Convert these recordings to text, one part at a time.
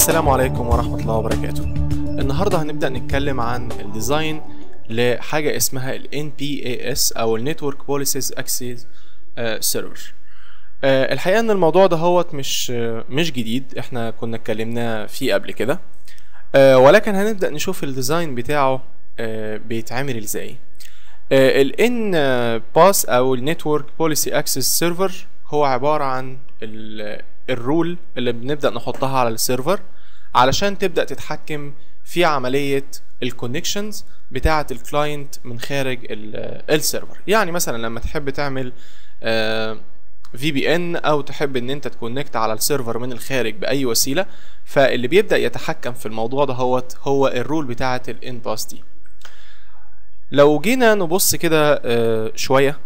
السلام عليكم ورحمة الله وبركاته النهاردة هنبدأ نتكلم عن الديزاين لحاجة اسمها ال NPAS أو ال Network Policies Access آه، Server آه، الحقيقة إن الموضوع ده هوت مش آه، مش جديد احنا كنا اتكلمنا فيه قبل كده آه، ولكن هنبدأ نشوف الديزاين بتاعه آه، بيتعمل ازاي ال N باس أو ال Network Policy Access Server هو عبارة عن ال- الرول اللي بنبدأ نحطها على السيرفر علشان تبدأ تتحكم في عملية الكونكشنز بتاعة الكلاينت من خارج ال- السيرفر يعني مثلا لما تحب تعمل في بي ان او تحب ان انت تكونكت على السيرفر من الخارج باي وسيله فاللي بيبدا يتحكم في الموضوع ده هوت هو الرول بتاعه الان باس دي لو جينا نبص كده آه، شويه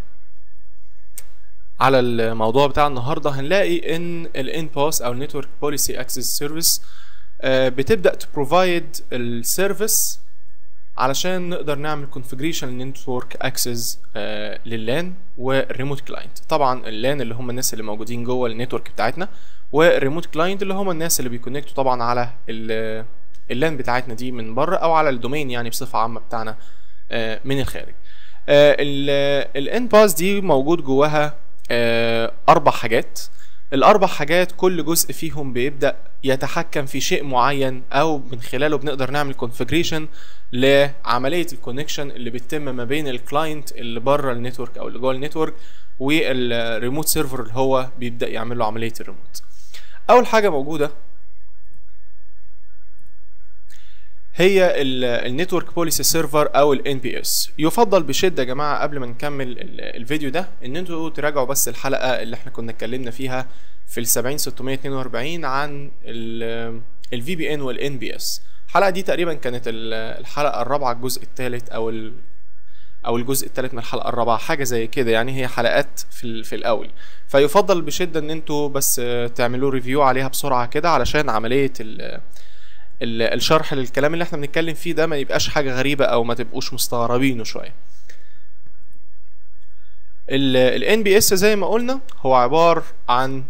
على الموضوع بتاع النهارده هنلاقي ان الان باس او النتورك بوليسي اكسس سيرفيس بتبدا تبروفايد السيرفيس علشان نقدر نعمل configuration للنتورك اكسس لللان والريموت كلاينت طبعا اللان اللي هم الناس اللي موجودين جوه النتورك بتاعتنا والريموت كلاينت اللي هم الناس اللي بيكونكتوا طبعا على ال- اللان بتاعتنا دي من بره او على الدومين يعني بصفه عامه بتاعنا آه، من الخارج الان باس دي موجود جواها آه، اربع حاجات الاربع حاجات كل جزء فيهم بيبدا يتحكم في شيء معين او من خلاله بنقدر نعمل كونفيجريشن لعمليه الكونكشن اللي بتتم ما بين الكلاينت اللي بره النتورك او اللي جوه النتورك والريموت سيرفر اللي هو بيبدا يعمل له عمليه الريموت اول حاجه موجوده هي النتورك بوليسي سيرفر او ال NPS يفضل بشده يا جماعه قبل ما نكمل ال- الفيديو ده ان انتوا تراجعوا بس الحلقه اللي احنا كنا اتكلمنا فيها في ال 70 642 عن ال VPN وال NBS الحلقه دي تقريبا كانت ال- الحلقه الرابعه الجزء الثالث او ال او الجزء الثالث من الحلقه الرابعه حاجه زي كده يعني هي حلقات في ال- في الاول فيفضل بشده ان انتوا بس آه، تعملوا ريفيو عليها بسرعه كده علشان عمليه ال ال- الشرح للكلام اللي احنا بنتكلم فيه ده ما يبقاش حاجه غريبه او ما تبقوش مستغربينه شويه ال NBS زي ما قلنا هو عبارة عن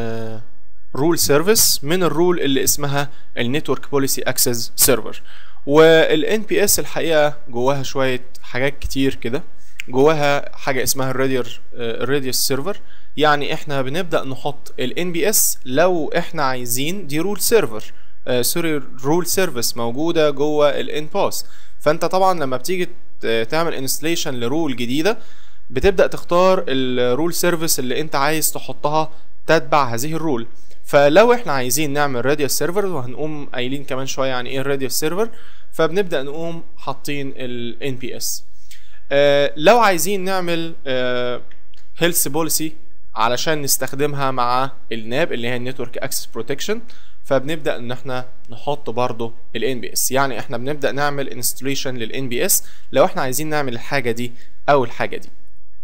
رول سيرفيس من الرول اللي اسمها النتورك بوليسي اكسس سيرفر وال NPS الحقيقة جواها شوية حاجات كتير كده جواها حاجة اسمها الراديور الراديوس سيرفر يعني احنا بنبدأ نحط ال NBS لو احنا عايزين دي رول سيرفر سوري رول سيرفيس موجودة جوه ال NPass فانت طبعا لما بتيجي ت- تعمل انستليشن لرول جديدة بتبدأ تختار الرول سيرفيس اللي انت عايز تحطها تتبع هذه الرول فلو احنا عايزين نعمل راديوس سيرفر وهنقوم قايلين كمان شويه عن ايه الراديوس سيرفر فبنبدا نقوم حاطين ال NPS آه لو عايزين نعمل هيلث بوليسي علشان نستخدمها مع الناب اللي هي النتورك اكسس بروتكشن فبنبدا ان احنا نحط برضو ال NBS يعني احنا بنبدا نعمل انستليشن لل NBS لو احنا عايزين نعمل الحاجه دي او الحاجه دي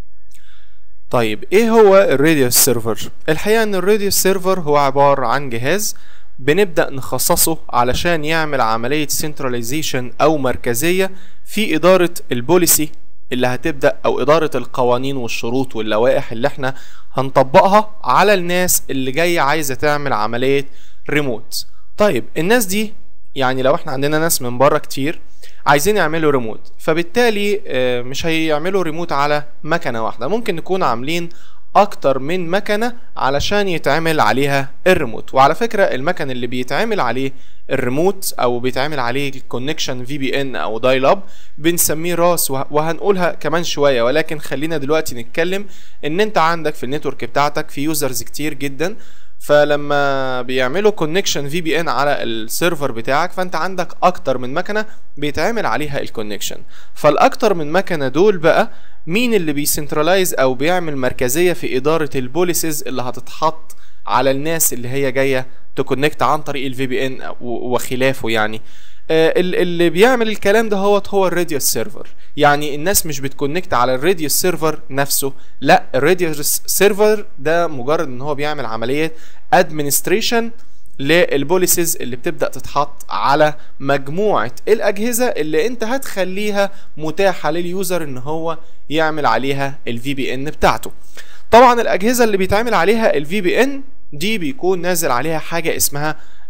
طيب ايه هو الراديوس سيرفر الحقيقه ان الراديوس سيرفر هو عباره عن جهاز بنبدا نخصصه علشان يعمل عمليه سنتراليزيشن او مركزيه في اداره البوليسي اللي هتبدا او اداره القوانين والشروط واللوائح اللي احنا هنطبقها على الناس اللي جايه عايزه تعمل عمليه ريموت طيب الناس دي يعني لو احنا عندنا ناس من بره كتير عايزين يعملوا ريموت فبالتالي آه، مش هيعملوا ريموت على مكنه واحده ممكن نكون عاملين اكتر من مكنه علشان يتعمل عليها الريموت وعلى فكره المكن اللي بيتعمل عليه الريموت او بيتعمل عليه الكونكشن في بي ان او دايل اب بنسميه راس وه- وهنقولها كمان شويه ولكن خلينا دلوقتي نتكلم ان انت عندك في النتورك بتاعتك في يوزرز كتير جدا فلما بيعملوا كونكشن في بي ان على السيرفر بتاعك فانت عندك اكتر من مكنه بيتعمل عليها الكونكشن فالاكتر من مكنه دول بقى مين اللي بيسنترلايز او بيعمل مركزيه في اداره البوليسز اللي هتتحط على الناس اللي هي جايه تكونكت عن طريق الفي بي ان وخلافه يعني آه، ال- اللي بيعمل الكلام ده هو هو الراديوس سيرفر يعني الناس مش بتكونكت على الراديوس سيرفر نفسه لا الراديوس سيرفر ده مجرد ان هو بيعمل عمليه ادمنستريشن للبوليسز اللي بتبدا تتحط على مجموعه الاجهزه اللي انت هتخليها متاحه لليوزر ان هو يعمل عليها الفي بي ان بتاعته طبعا الاجهزه اللي بيتعمل عليها الفي بي ان دي بيكون نازل عليها حاجه اسمها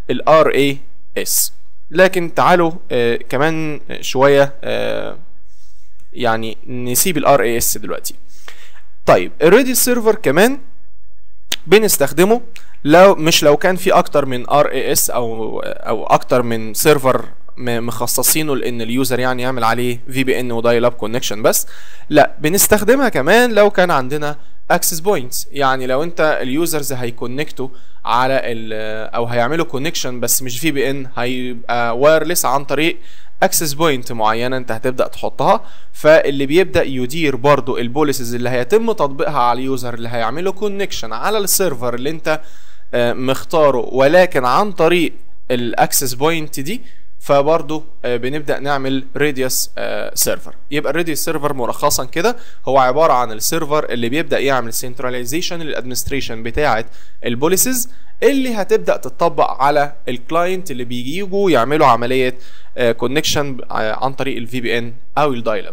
ال RAS لكن تعالوا آه كمان شويه آه يعني نسيب ال RAS دلوقتي طيب الريديوس سيرفر كمان بنستخدمه لو مش لو كان في اكتر من ار اي اس او او اكتر من سيرفر مخصصينه لان اليوزر يعني يعمل عليه في بي ان ودايل اب كونكشن بس لا بنستخدمها كمان لو كان عندنا اكسس بوينتس يعني لو انت اليوزرز هيكونكتوا على ال او هيعملوا كونكشن بس مش في بي ان هيبقى وايرلس عن طريق اكسس بوينت معينه انت هتبدا تحطها فاللي بيبدا يدير برضو البوليسز اللي هيتم تطبيقها على اليوزر اللي هيعملوا كونكشن على السيرفر اللي انت مختاره ولكن عن طريق الاكسس بوينت دي فبرضه بنبدا نعمل راديوس سيرفر يبقى الراديوس سيرفر ملخصا كده هو عباره عن السيرفر اللي بيبدا يعمل سنتراليزيشن للادمنستريشن بتاعه البوليسز اللي هتبدا تطبق على الكلاينت اللي بيجوا يعملوا عمليه كونكشن عن طريق الفي بي ان او الدايل اب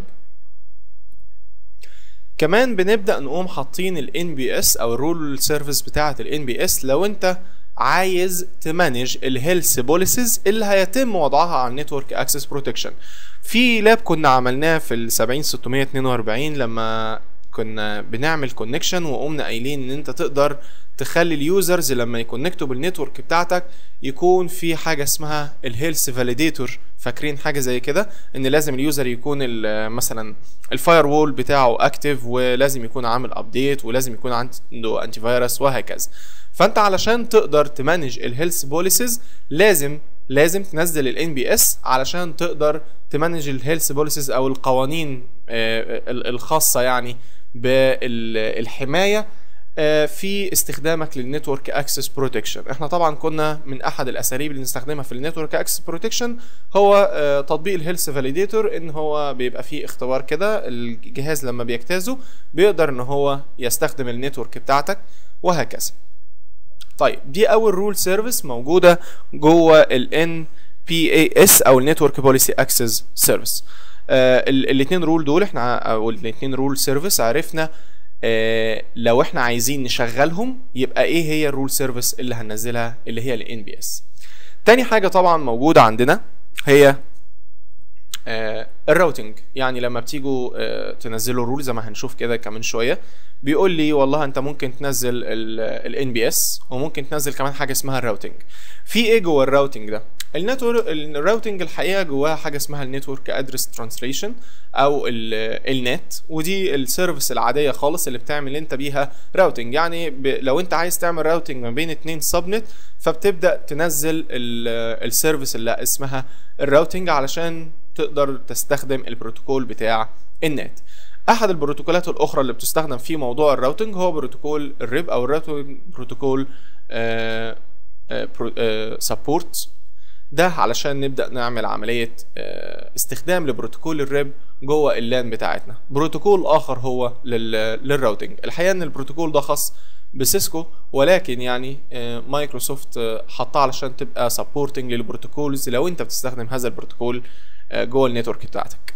كمان بنبدا نقوم حاطين الان بي اس او الرول سيرفيس بتاعه الان بي اس لو انت عايز تمانج الهيلث بوليسز اللي هيتم وضعها على النتورك اكسس بروتكشن في لاب كنا عملناه في ال 70 642 لما كنا بنعمل كونكشن وقمنا قايلين ان انت تقدر تخلي اليوزرز لما يكونكتوا بالنتورك بتاعتك يكون في حاجه اسمها الهيلث فاليديتور فاكرين حاجه زي كده ان لازم اليوزر يكون مثلا الفاير وول بتاعه اكتف ولازم يكون عامل ابديت ولازم يكون عنده انتي فيروس وهكذا فانت علشان تقدر تمانج الهيلث بوليسز لازم لازم تنزل الان بي اس علشان تقدر تمانج الهيلث بوليسز او القوانين الخاصه يعني بالحمايه في استخدامك للنتورك اكسس بروتكشن احنا طبعا كنا من احد الاساليب اللي بنستخدمها في النتورك اكسس بروتكشن هو تطبيق الهيلث فاليديتور ان هو بيبقى فيه اختبار كده الجهاز لما بيجتازه بيقدر ان هو يستخدم النتورك بتاعتك وهكذا طيب دي اول رول سيرفيس موجوده جوه ال NPAS او النتورك بوليسي اكسس سيرفيس الاثنين رول دول احنا او الاثنين رول سيرفيس عرفنا آه لو احنا عايزين نشغلهم يبقى ايه هي الرول سيرفيس اللي هننزلها اللي هي الان بي اس تاني حاجه طبعا موجوده عندنا هي آه الراوتنج يعني لما بتيجوا آه تنزلوا رول زي ما هنشوف كده كمان شويه بيقول لي والله انت ممكن تنزل الان بي اس وممكن تنزل كمان حاجه اسمها الراوتنج في ايه جوه الراوتنج ده النتورك الراوتنج الحقيقه جواها حاجه اسمها النتورك ادرس ترانسليشن او النت ودي السيرفيس العاديه خالص اللي بتعمل انت بيها راوتنج يعني ب... لو انت عايز تعمل راوتنج ما بين اتنين سبنت فبتبدا تنزل السيرفيس اللي اسمها الراوتنج علشان تقدر تستخدم البروتوكول بتاع النت احد البروتوكولات الاخرى اللي بتستخدم في موضوع الراوتنج هو بروتوكول الريب او الراوتنج بروتوكول سبورت ده علشان نبدا نعمل عمليه استخدام لبروتوكول الريب جوه اللان بتاعتنا بروتوكول اخر هو للراوتنج الحقيقه ان البروتوكول ده خاص بسيسكو ولكن يعني مايكروسوفت حطها علشان تبقى سبورتنج للبروتوكولز لو انت بتستخدم هذا البروتوكول جوه النتورك بتاعتك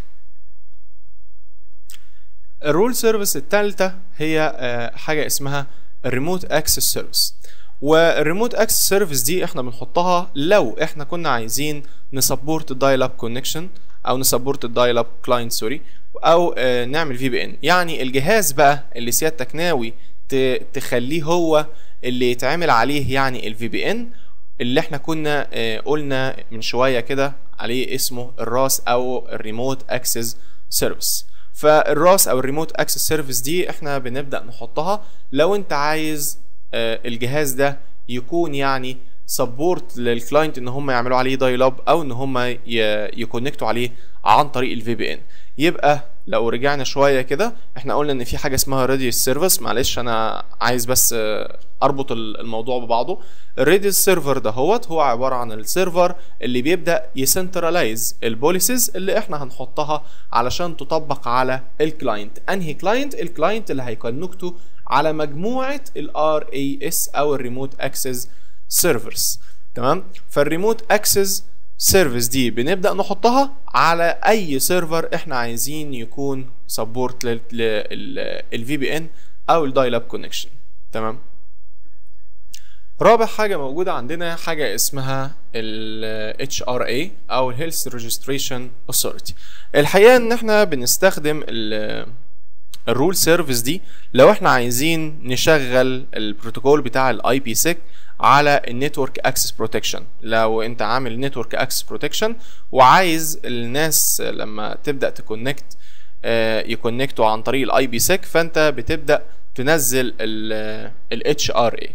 الرول سيرفيس الثالثه هي حاجه اسمها الريموت اكسس سيرفيس والريموت اكسس سيرفيس دي احنا بنحطها لو احنا كنا عايزين نسبورت الدايل اب كونكشن او نسبورت الدايل اب كلاينت سوري او آه نعمل في بي ان يعني الجهاز بقى اللي سيادتك ناوي تخليه هو اللي يتعمل عليه يعني الفي بي ان اللي احنا كنا آه قلنا من شويه كده عليه اسمه الراس او الريموت اكسس سيرفيس فالراس او الريموت اكسس سيرفيس دي احنا بنبدا نحطها لو انت عايز آه الجهاز ده يكون يعني سبورت للكلاينت ان هم يعملوا عليه دايل اب او ان هم يكونكتوا عليه عن طريق الفي بي ان يبقى لو رجعنا شويه كده احنا قلنا ان في حاجه اسمها راديوس سيرفيس معلش انا عايز بس اربط الموضوع ببعضه الراديوس سيرفر ده هوت هو عباره عن السيرفر اللي بيبدا يسنترلايز البوليسز اللي احنا هنحطها علشان تطبق على الكلاينت انهي كلاينت الكلاينت اللي هيكونكتوا على مجموعه الار اي اس او الريموت اكسس سيرفرز تمام فالريموت اكسس سيرفيس دي بنبدا نحطها على اي سيرفر احنا عايزين يكون سبورت للفي بي ان او الدايل اب كونكشن تمام رابع حاجة موجودة عندنا حاجة اسمها ال HRA أو ال Health Registration Authority الحقيقة إن احنا بنستخدم ال الرول سيرفيس دي لو احنا عايزين نشغل البروتوكول بتاع الاي بي سيك على النتورك اكسس بروتكشن لو انت عامل نتورك اكسس بروتكشن وعايز الناس لما تبدا تكونكت يكونكتوا عن طريق الاي بي سيك فانت بتبدا تنزل ال اتش ار اي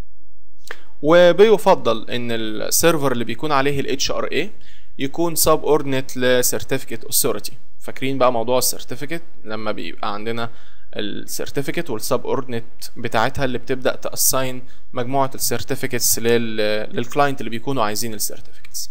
وبيفضل ان السيرفر اللي بيكون عليه ال اتش ار اي يكون سب اوردينيت لسيرتيفيكت اوثوريتي فاكرين بقى موضوع السيرتيفيكت لما بيبقى عندنا السيرتيفيكت والسب اوردينيت بتاعتها اللي بتبدا تاساين مجموعه السيرتيفيكتس للكلاينت اللي بيكونوا عايزين السيرتيفيكتس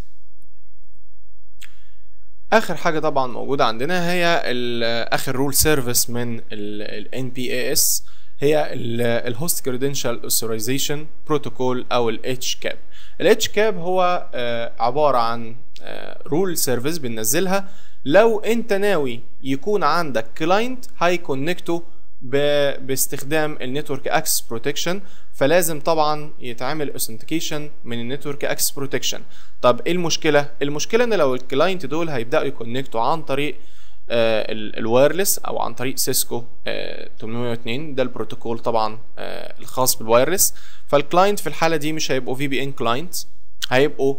اخر حاجه طبعا موجوده عندنا هي اخر رول سيرفيس من ال NPAS هي الهوست كريدنشال اوثرايزيشن بروتوكول او ال HCAP ال HCAP هو عباره عن رول سيرفيس بننزلها لو انت ناوي يكون عندك كلاينت هيكونكته باستخدام النتورك اكسس بروتكشن فلازم طبعا يتعمل اوثنتيكيشن من النتورك اكسس بروتكشن طب ايه المشكله المشكله ان لو الكلاينت دول هيبداوا يكونكتوا عن طريق آه الوايرلس او عن طريق سيسكو آه 802 ده البروتوكول طبعا آه الخاص بالوايرلس فالكلاينت في الحاله دي مش هيبقوا في بي ان كلاينت هيبقوا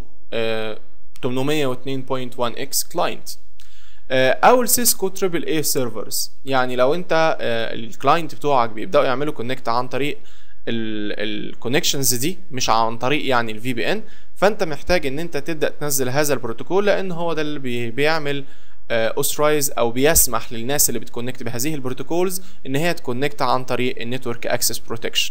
802.1 اكس كلاينت او السيسكو تريبل اي سيرفرز يعني لو انت الكلاينت بتوعك بيبداوا يعملوا كونكت عن طريق الكونكشنز دي مش عن طريق يعني الفي بي ان فانت محتاج ان انت تبدا تنزل هذا البروتوكول لان هو ده اللي بي بيعمل اوثرايز او بيسمح للناس اللي بتكونكت بهذه البروتوكولز ان هي تكونكت عن طريق النتورك اكسس بروتكشن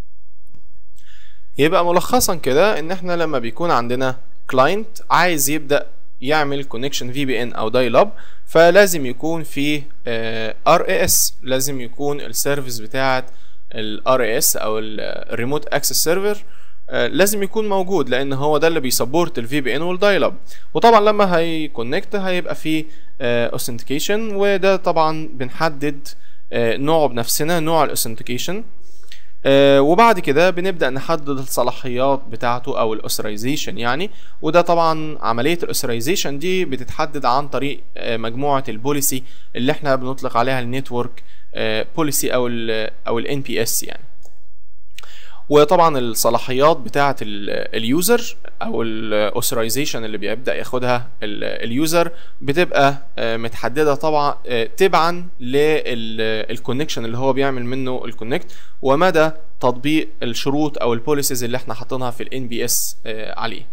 يبقى ملخصا كده ان احنا لما بيكون عندنا كلاينت عايز يبدا يعمل كونكشن في بي ان او دايل اب فلازم يكون في ار اي اس لازم يكون السيرفيس بتاعه الار اي اس او الريموت اكسس سيرفر لازم يكون موجود لان هو ده اللي بيسبورت الفي بي ان والدايل اب وطبعا لما هيكونكت هيبقى فيه اوثنتيكيشن وده طبعا بنحدد نوعه بنفسنا نوع الاوثنتيكيشن آه وبعد كده بنبدا نحدد الصلاحيات بتاعته او الاوثرايزيشن يعني وده طبعا عمليه الاوثرايزيشن دي بتتحدد عن طريق آه مجموعه البوليسي اللي احنا بنطلق عليها النتورك آه بوليسي او ال او الان بي اس يعني وطبعا الصلاحيات بتاعه اليوزر او الاوثرايزيشن اللي بيبدا ياخدها اليوزر بتبقى متحدده طبعا تبعا للكونكشن اللي هو بيعمل منه الكونكت ومدى تطبيق الشروط او البوليسيز اللي احنا حاطينها في الان بي اس عليه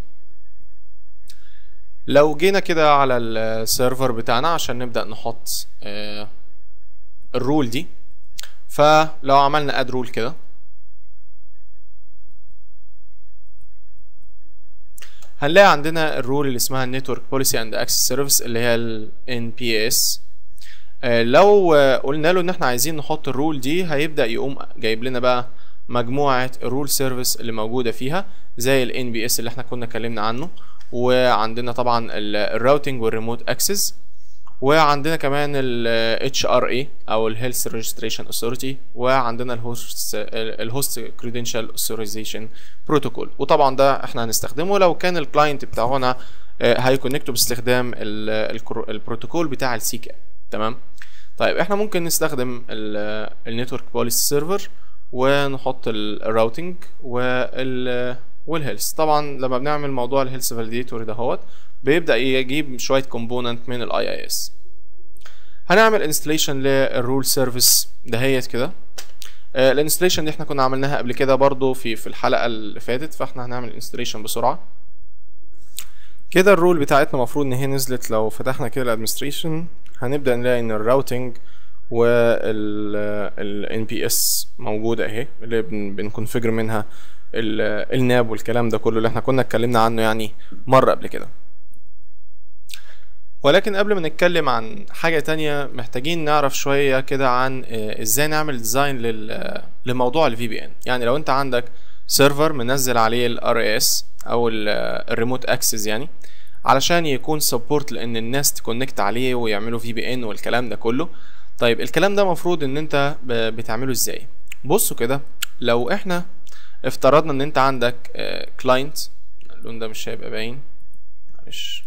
لو جينا كده على السيرفر بتاعنا عشان نبدا نحط الرول دي فلو عملنا اد رول كده هنلاقي عندنا الرول اللي اسمها النتورك بوليسي اند اكسس سيرفيس اللي هي ال NPS آه لو آه قلنا له ان احنا عايزين نحط الرول دي هيبدا يقوم جايب لنا بقى مجموعه الرول سيرفيس اللي موجوده فيها زي ال NBS اللي احنا كنا اتكلمنا عنه وعندنا طبعا الراوتنج والريموت اكسس وعندنا كمان ال HRA او ال Health Registration Authority وعندنا الهوست الهوست Credential Authorization Protocol وطبعا ده احنا هنستخدمه لو كان الكلاينت بتاعنا هيكونكتوا باستخدام البروتوكول بتاع السيكا تمام طيب احنا ممكن نستخدم النتورك بوليسي سيرفر ونحط الراوتنج وال والهيلث طبعا لما بنعمل موضوع الهيلث فاليديتور دهوت بيبدا يجيب شويه كومبوننت من الاي اي اس هنعمل انستليشن للرول سيرفيس دهيت كده الانستليشن دي احنا كنا عملناها قبل كده برضو في في الحلقه اللي فاتت فاحنا هنعمل انستليشن بسرعه كده الرول بتاعتنا المفروض ان هي نزلت لو فتحنا كده الادمنستريشن هنبدا نلاقي ان الراوتنج وال بي اس موجوده اهي اللي بنكونفيجر منها الناب والكلام ده كله اللي احنا كنا اتكلمنا عنه يعني مره قبل كده ولكن قبل ما نتكلم عن حاجة تانية محتاجين نعرف شوية كده عن ازاي نعمل ديزاين لموضوع الفي بي ان يعني لو انت عندك سيرفر منزل عليه الار اس او الريموت اكسس يعني علشان يكون سبورت لان الناس تكونكت عليه ويعملوا في بي ان والكلام ده كله طيب الكلام ده مفروض ان انت بتعمله ازاي بصوا كده لو احنا افترضنا ان انت عندك كلاينت اللون ده مش هيبقى باين معلش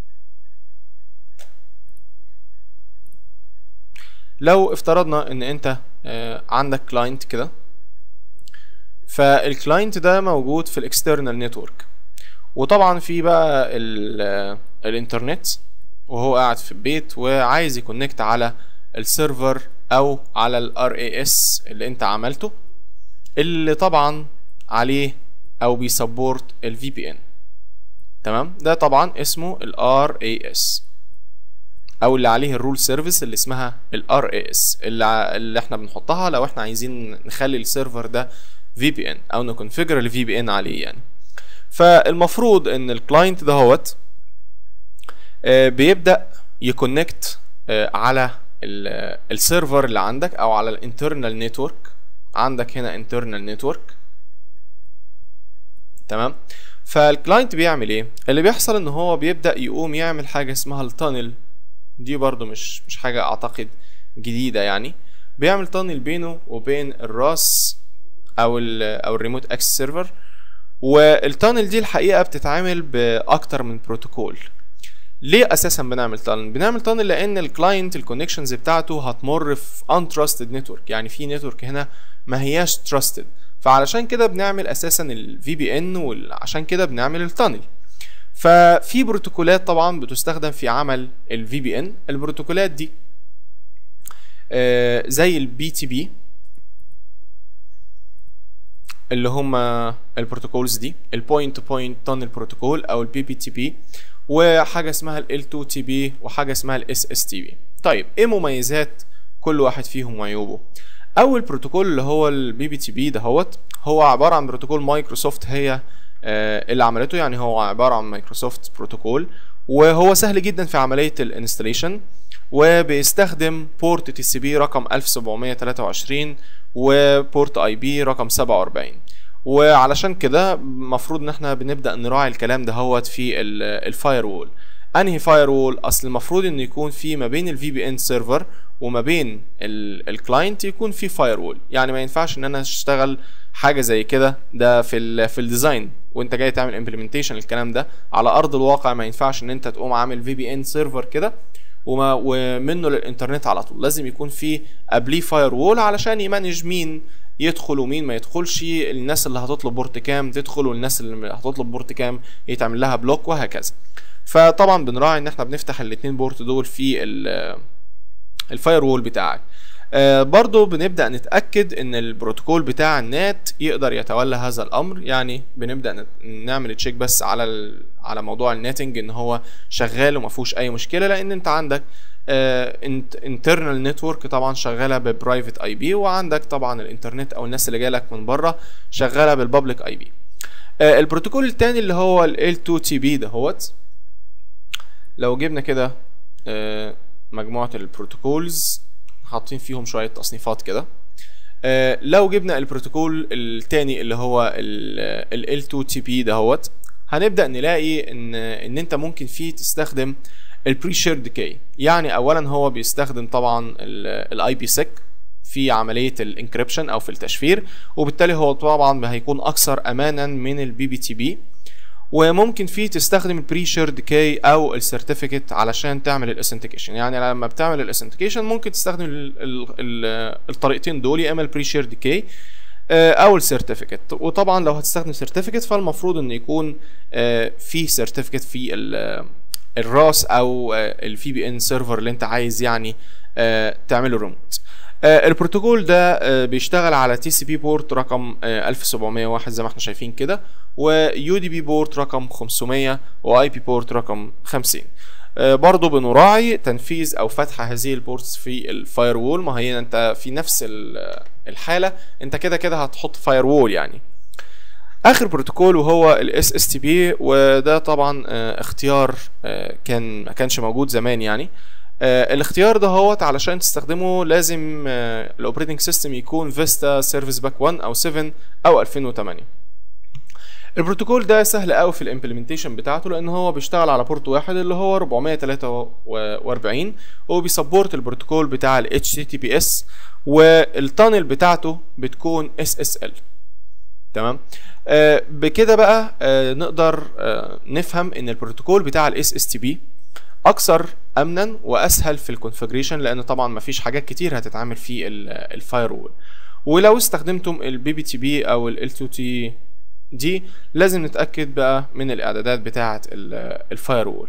لو افترضنا ان انت آه، عندك كلاينت كده فالكلاينت ده موجود في الاكسترنال نتورك وطبعا في بقى ال- الانترنت وهو قاعد في البيت وعايز يكونكت على السيرفر او على الار اي اس اللي انت عملته اللي طبعا عليه او بيسبورت الفي بي ان تمام ده طبعا اسمه الار اي اس او اللي عليه الرول سيرفيس اللي اسمها الار اي اس اللي, ع- اللي احنا بنحطها لو احنا عايزين نخلي السيرفر ده في بي ان او نكونفيجر الفي بي ان عليه يعني فالمفروض ان الكلاينت دهوت آه، بيبدا يكونكت على ال- السيرفر اللي عندك او على الانترنال نتورك عندك هنا انترنال نتورك تمام فالكلاينت بيعمل ايه اللي بيحصل ان هو بيبدا يقوم يعمل حاجه اسمها التانل دي برضو مش مش حاجه اعتقد جديده يعني بيعمل تانل بينه وبين الراس او ال او الريموت اكسس سيرفر والتانل دي الحقيقه بتتعامل باكتر من بروتوكول ليه اساسا بنعمل تانل بنعمل تانل لان الكلاينت الكونكشنز بتاعته هتمر في untrusted نتورك يعني في نتورك هنا ما هياش trusted فعلشان كده بنعمل اساسا الفي بي ان وعشان كده بنعمل التانل ففي بروتوكولات طبعا بتستخدم في عمل الفي بي ان البروتوكولات دي آه، زي البي تي بي اللي هما البروتوكولز دي البوينت تو بوينت تانل بروتوكول او البي بي تي بي وحاجه اسمها ال 2 تي بي وحاجه اسمها الاس اس تي بي طيب ايه مميزات كل واحد فيهم وعيوبه اول بروتوكول اللي هو البي بي تي بي دهوت هو عباره عن بروتوكول مايكروسوفت هي آه، اللي عملته يعني هو عباره عن مايكروسوفت بروتوكول وهو سهل جدا في عمليه الانستليشن وبيستخدم بورت تي سي بي رقم 1723 وبورت اي بي رقم 47 وعلشان كده المفروض ان احنا بنبدا نراعي الكلام ده هوت في الفاير وول انهي فاير وول اصل المفروض ان يكون في ما بين الفي بي ان سيرفر وما بين الكلاينت يكون في فاير وول يعني ما ينفعش ان انا اشتغل حاجه زي كده ده في ال في الديزاين وانت جاي تعمل امبلمنتيشن الكلام ده على ارض الواقع ما ينفعش ان انت تقوم عامل في بي ان سيرفر كده وما ومنه للانترنت على طول لازم يكون في قبليه فاير وول علشان يمانج مين يدخل ومين ما يدخلش الناس اللي هتطلب بورت كام تدخل والناس اللي هتطلب بورت كام يتعمل لها بلوك وهكذا فطبعا بنراعي ان احنا بنفتح الاتنين بورت دول في الفاير وول بتاعك آه برضو بنبدأ نتأكد ان البروتوكول بتاع النات يقدر يتولى هذا الامر يعني بنبدأ نت- نعمل تشيك بس على ال... على موضوع الناتنج ان هو شغال وما فيهوش اي مشكلة لان انت عندك انترنال نتورك طبعا شغاله ببرايفت اي بي وعندك طبعا الانترنت او الناس اللي جايه لك من بره شغاله بالبابليك اي بي البروتوكول التاني اللي هو ال L2 TB دهوت لو جبنا كده آه، مجموعه البروتوكولز حاطين فيهم شويه تصنيفات كده آه، لو جبنا البروتوكول التاني اللي هو ال L2 TB دهوت هنبدا نلاقي ان ان انت ممكن فيه تستخدم البري شيرد كي يعني اولا هو بيستخدم طبعا الاي بي سيك في عمليه الانكريبشن او في التشفير وبالتالي هو طبعا هيكون اكثر امانا من البي بي تي بي وممكن فيه تستخدم البري شيرد كي او السيرتيفيكت علشان تعمل الاثنتيكيشن يعني لما بتعمل الاثنتيكيشن ممكن تستخدم ال ال ال الطريقتين دول يا اما البري شيرد كي او السيرتيفيكت وطبعا لو هتستخدم سيرتيفيكت فالمفروض ان يكون آه، في سيرتيفيكت في ال- الراس او الفي بي ان سيرفر اللي انت عايز يعني آه، تعمله ريموت آه، البروتوكول ده آه، بيشتغل على تي سي بي بورت رقم آه، 1701 زي ما احنا شايفين كده ويو دي بي بورت رقم 500 واي بي بورت رقم 50 آه، برضو بنراعي تنفيذ او فتح هذه البورتس في الفاير وول ما هي انت في نفس ال- الحاله انت كده كده هتحط فاير وول يعني اخر بروتوكول وهو الاس اس تي بي وده طبعا آه، اختيار آه، كان ما كانش موجود زمان يعني آه، الاختيار ده هوت علشان تستخدمه لازم الاوبريتنج سيستم يكون فيستا سيرفيس باك 1 او 7 او 2008 البروتوكول ده سهل قوي في الامبلمنتيشن بتاعته لان هو بيشتغل على بورت واحد اللي هو 443 وبيسبورت البروتوكول بتاع ال HTTPS والتانل بتاعته بتكون SSL تمام آه بكده بقى آه نقدر آه نفهم ان البروتوكول بتاع الاس اس تي بي اكثر امنا واسهل في الكونفجريشن لان طبعا مفيش حاجات كتير هتتعمل في الفاير وول ولو استخدمتم البي بي تي بي او ال 2 تي دي لازم نتاكد بقى من الاعدادات بتاعه الفاير وول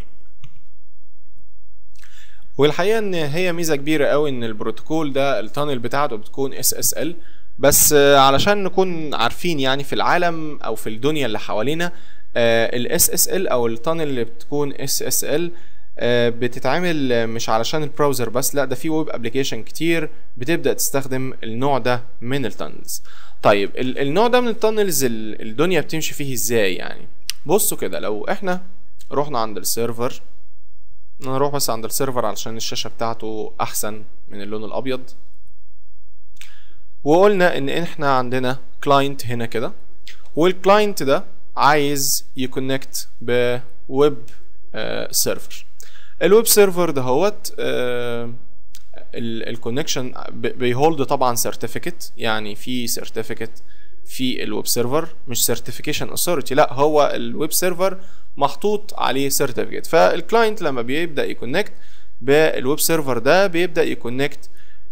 والحقيقه ان هي ميزه كبيره قوي ان البروتوكول ده التانل بتاعته بتكون اس اس ال بس علشان نكون عارفين يعني في العالم او في الدنيا اللي حوالينا الاس اس ال او التانل اللي بتكون اس اس ال بتتعمل مش علشان البراوزر بس لا ده في ويب ابلكيشن كتير بتبدا تستخدم النوع ده من التانلز طيب النوع ده من التانلز الدنيا بتمشي فيه ازاي يعني بصوا كده لو احنا رحنا عند السيرفر نروح بس عند السيرفر علشان الشاشة بتاعته أحسن من اللون الأبيض وقلنا إن إحنا عندنا كلاينت هنا كده والكلاينت ده عايز يكونكت بويب سيرفر الويب سيرفر دهوت الكونكشن بيهولد طبعا سيرتيفيكت يعني في سيرتيفيكت في الويب سيرفر مش سيرتيفيكيشن اثوريتي لا هو الويب سيرفر محطوط عليه سيرتيفيكت فالكلاينت لما بيبدا يكونكت بالويب سيرفر ده بيبدا يكونكت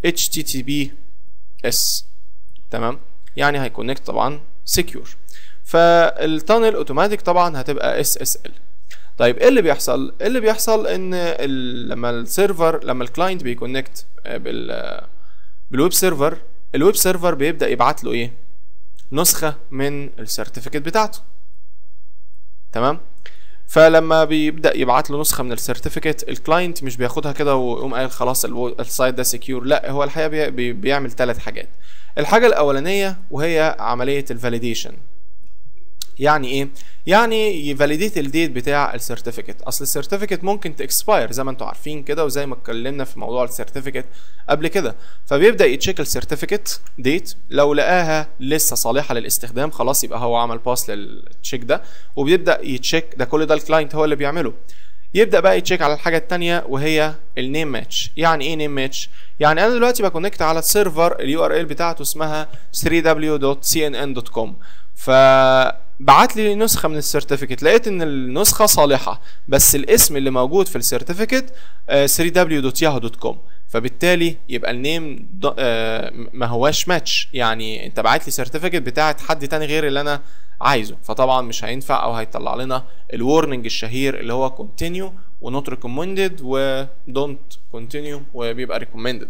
HTTPS تمام يعني هيكونكت طبعا سكيور فالتانل اوتوماتيك طبعا هتبقى SSL طيب ايه اللي بيحصل ايه اللي بيحصل ان ال لما السيرفر لما الكلاينت بيكونكت بال بالويب سيرفر الويب سيرفر بيبدا يبعت له ايه نسخه من السيرتيفيكت بتاعته تمام فلما بيبدا يبعت له نسخه من السيرتيفيكت الكلاينت مش بياخدها كده ويقوم قايل خلاص السايت ده سكيور لا هو الحقيقه بي بيعمل ثلاث حاجات الحاجه الاولانيه وهي عمليه الفاليديشن يعني ايه يعني يفاليديت الديت بتاع السيرتيفيكت اصل السيرتيفيكت ممكن تكسباير زي ما انتم عارفين كده وزي ما اتكلمنا في موضوع السيرتيفيكت قبل كده فبيبدا يتشيك السيرتيفيكت ديت لو لقاها لسه صالحه للاستخدام خلاص يبقى هو عمل باس للتشيك ده وبيبدا يتشيك ده كل ده الكلاينت هو اللي بيعمله يبدا بقى يتشيك على الحاجه الثانيه وهي النيم ماتش يعني ايه نيم ماتش يعني انا دلوقتي بكونكت على السيرفر اليو ار ال بتاعته اسمها 3w.cnn.com ف بعت لي نسخة من السيرتيفيكت لقيت ان النسخة صالحة بس الاسم اللي موجود في السيرتيفيكت 3w.yahoo.com فبالتالي يبقى النيم ما هواش ماتش يعني انت بعت لي سيرتيفيكت بتاعت حد تاني غير اللي انا عايزه فطبعا مش هينفع او هيطلع لنا الورنينج الشهير اللي هو continue ونوت ريكومندد ودونت continue وبيبقى ريكومندد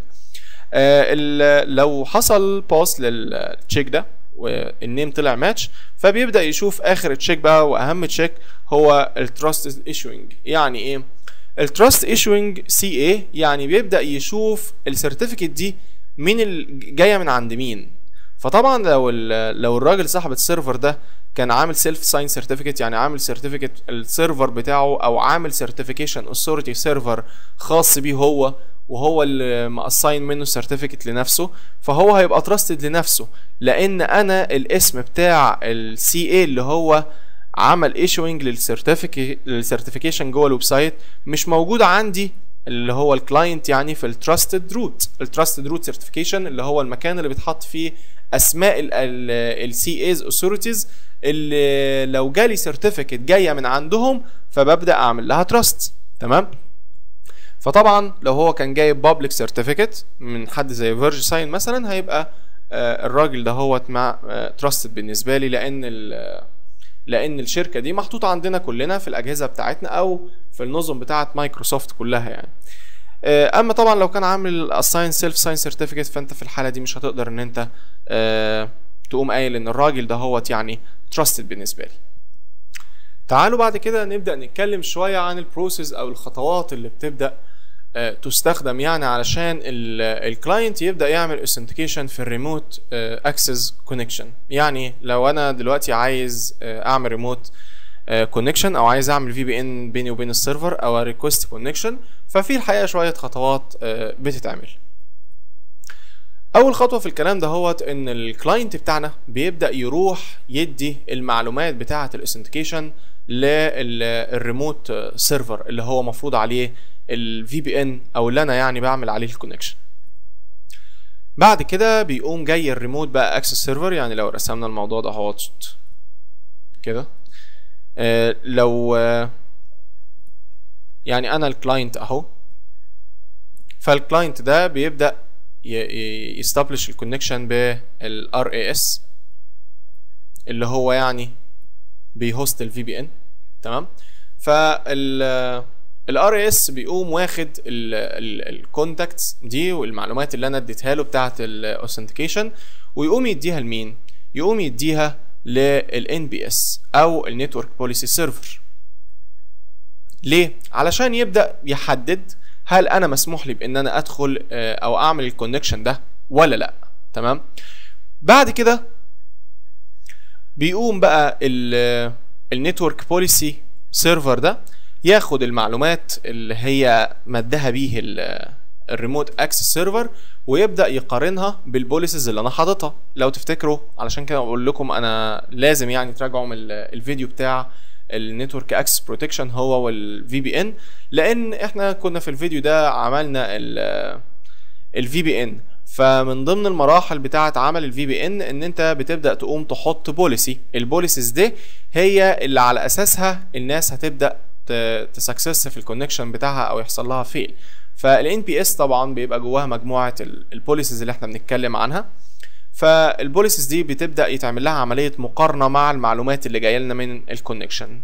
لو حصل باس للتشيك ده والنيم طلع ماتش فبيبدا يشوف اخر تشيك بقى واهم تشيك هو التراست ايشوينج يعني ايه التراست ايشوينج سي اي يعني بيبدا يشوف السيرتيفيكت دي مين جايه من عند مين فطبعا لو لو الراجل صاحب السيرفر ده كان عامل سيلف ساين سيرتيفيكت يعني عامل سيرتيفيكت السيرفر بتاعه او عامل سيرتيفيكيشن اوثورتي سيرفر خاص بيه هو وهو اللي مأساين منه السيرتيفيكت لنفسه فهو هيبقى تراستد لنفسه لان انا الاسم بتاع السي اي اللي هو عمل ايشوينج للسيرتيفيكيشن جوه الويب سايت مش موجود عندي اللي هو الكلاينت يعني في التراستد روت التراستد روت سيرتيفيكيشن اللي هو المكان اللي بيتحط فيه اسماء السي ايز اوثوريتيز اللي لو جالي سيرتيفيكت جايه من عندهم فببدا اعمل لها تراست تمام فطبعا لو هو كان جايب بابليك سيرتيفيكت من حد زي فيرج ساين مثلا هيبقى آه الراجل ده هو مع تراستد بالنسبه لي لان لان الشركه دي محطوطه عندنا كلنا في الاجهزه بتاعتنا او في النظم بتاعه مايكروسوفت كلها يعني آه اما طبعا لو كان عامل اساين سيلف ساين سيرتيفيكت فانت في الحاله دي مش هتقدر ان انت آه تقوم قايل ان الراجل ده هو يعني تراستد بالنسبه لي تعالوا بعد كده نبدا نتكلم شويه عن البروسيس او الخطوات اللي بتبدا تستخدم يعني علشان الكلاينت يبدا يعمل اوثنتيكيشن في الريموت اكسس كونكشن يعني لو انا دلوقتي عايز اعمل ريموت كونكشن او عايز اعمل في بي ان بيني وبين السيرفر او ريكوست كونكشن ففي الحقيقه شويه خطوات بتتعمل اول خطوه في الكلام ده هو ان الكلاينت بتاعنا بيبدا يروح يدي المعلومات بتاعه الاوثنتيكيشن للريموت سيرفر اللي هو مفروض عليه الفي بي ان او اللي انا يعني بعمل عليه الكونكشن بعد كده بيقوم جاي الريموت بقى اكسس سيرفر يعني لو رسمنا الموضوع ده اهو كده آه لو آه يعني انا الكلاينت اهو فالكلاينت ده بيبدا يستبلش الكونكشن بالار اي اس اللي هو يعني بيهوست الفي بي ان تمام فال الار اس بيقوم واخد الكونتاكتس دي والمعلومات اللي انا اديتها له بتاعه الاوثنتيكيشن ويقوم يديها لمين يقوم يديها للان بي اس او النتورك بوليسي سيرفر ليه علشان يبدا يحدد هل انا مسموح لي بان انا ادخل او اعمل الكونكشن ده ولا لا تمام بعد كده بيقوم بقى النتورك بوليسي سيرفر ده ياخد المعلومات اللي هي مدها بيه الريموت اكسس سيرفر ويبدا يقارنها بالبوليسز اللي انا حاططها لو تفتكروا علشان كده بقول لكم انا لازم يعني تراجعوا من الفيديو بتاع النتورك اكسس بروتكشن هو والفي بي ان لان احنا كنا في الفيديو ده عملنا الفي بي ان فمن ضمن المراحل بتاعه عمل الفي بي ان ان انت بتبدا تقوم تحط بوليسي البوليسيز دي هي اللي على اساسها الناس هتبدا تسكسس في الكونكشن بتاعها او يحصل لها فيل فالان بي اس طبعا بيبقى جواها مجموعه البوليسيز اللي احنا بنتكلم عنها فالبوليسيز دي بتبدا يتعمل لها عمليه مقارنه مع المعلومات اللي جايه لنا من الكونكشن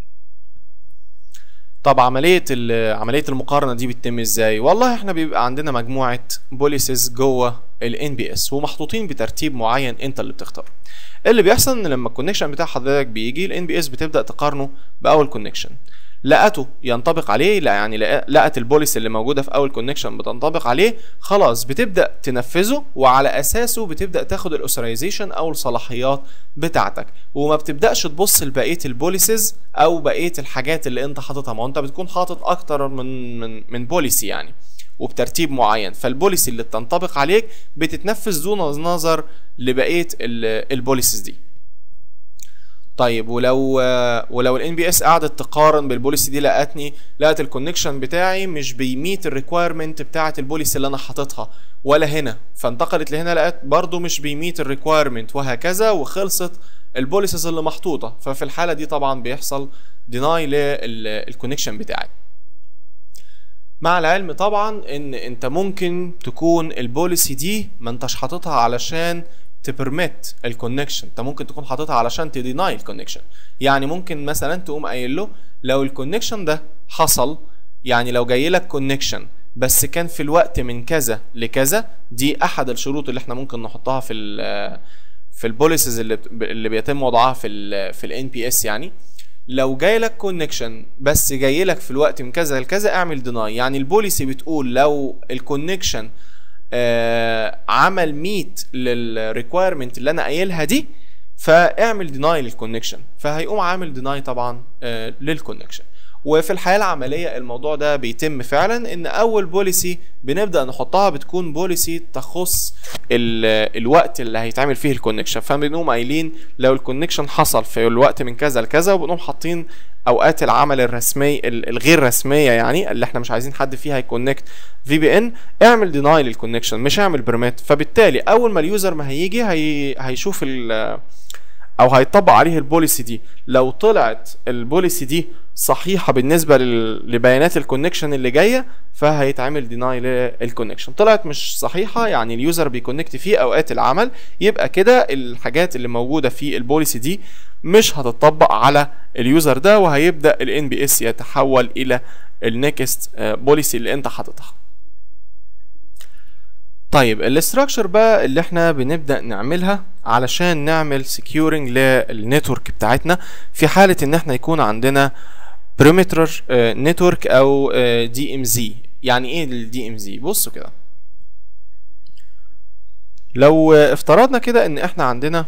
طب عمليه عمليه المقارنه دي بتتم ازاي والله احنا بيبقى عندنا مجموعه بوليسيز جوه الان بي اس ومحطوطين بترتيب معين انت اللي بتختاره اللي بيحصل ان لما الكونكشن بتاع حضرتك بيجي الان بي اس بتبدا تقارنه باول كونكشن لقته ينطبق عليه لا يعني لقت البوليس اللي موجوده في اول كونكشن بتنطبق عليه خلاص بتبدا تنفذه وعلى اساسه بتبدا تاخد الاوثرايزيشن او الصلاحيات بتاعتك وما بتبداش تبص لبقيه البوليسز او بقيه الحاجات اللي انت حاططها ما انت بتكون حاطط اكتر من من من بوليسي يعني وبترتيب معين فالبوليسي اللي بتنطبق عليك بتتنفذ دون نظر لبقيه البوليسز دي طيب ولو ولو الان بي اس قعدت تقارن بالبوليسي دي لقتني لقت الكونكشن بتاعي مش بيميت الريكويرمنت بتاعه البوليسي اللي انا حاططها ولا هنا فانتقلت لهنا لقت برضو مش بيميت الريكويرمنت وهكذا وخلصت البوليسز اللي محطوطه ففي الحاله دي طبعا بيحصل ديناي للكونكشن بتاعي مع العلم طبعا ان انت ممكن تكون البوليسي دي ما انتش حاططها علشان تبرميت الكونكشن انت ممكن تكون حاططها علشان تديناي الكونكشن يعني ممكن مثلا تقوم قايل له لو الكونكشن ده حصل يعني لو جاي لك كونكشن بس كان في الوقت من كذا لكذا دي احد الشروط اللي احنا ممكن نحطها في ال في البوليسز اللي اللي بيتم وضعها في ال في الان بي اس يعني لو جاي لك كونكشن بس جاي لك في الوقت من كذا لكذا اعمل ديناي يعني البوليسي بتقول لو الكونكشن آه عمل ميت للريكويرمنت اللي انا قايلها دي فاعمل ديناي للكونكشن فهيقوم عامل ديناي طبعا آه للكونكشن وفي الحياه العمليه الموضوع ده بيتم فعلا ان اول بوليسي بنبدا نحطها بتكون بوليسي تخص الوقت اللي هيتعمل فيه الكونكشن فبنقوم قايلين لو الكونكشن حصل في الوقت من كذا لكذا وبنقوم حاطين اوقات العمل الرسمي الغير رسميه يعني اللي احنا مش عايزين حد فيها يكونكت في بي ان اعمل ديناي للكونكشن مش اعمل بريميت فبالتالي اول ما اليوزر ما هيجي هي هيشوف او هيطبق عليه البوليسي دي لو طلعت البوليسي دي صحيحه بالنسبه لبيانات الكونكشن اللي جايه فهيتعمل ديناي للكونكشن طلعت مش صحيحه يعني اليوزر بيكونكت في اوقات العمل يبقى كده الحاجات اللي موجوده في البوليسي دي مش هتطبق على اليوزر ده وهيبدا الان بي اس يتحول الى النكست بوليسي اللي انت حاططها طيب الاستراكشر بقى اللي احنا بنبدا نعملها علشان نعمل سكيورنج للنتورك بتاعتنا في حاله ان احنا يكون عندنا بريمتر نتورك او دي ام زي يعني ايه الدي ام زي بصوا كده لو افترضنا كده ان احنا عندنا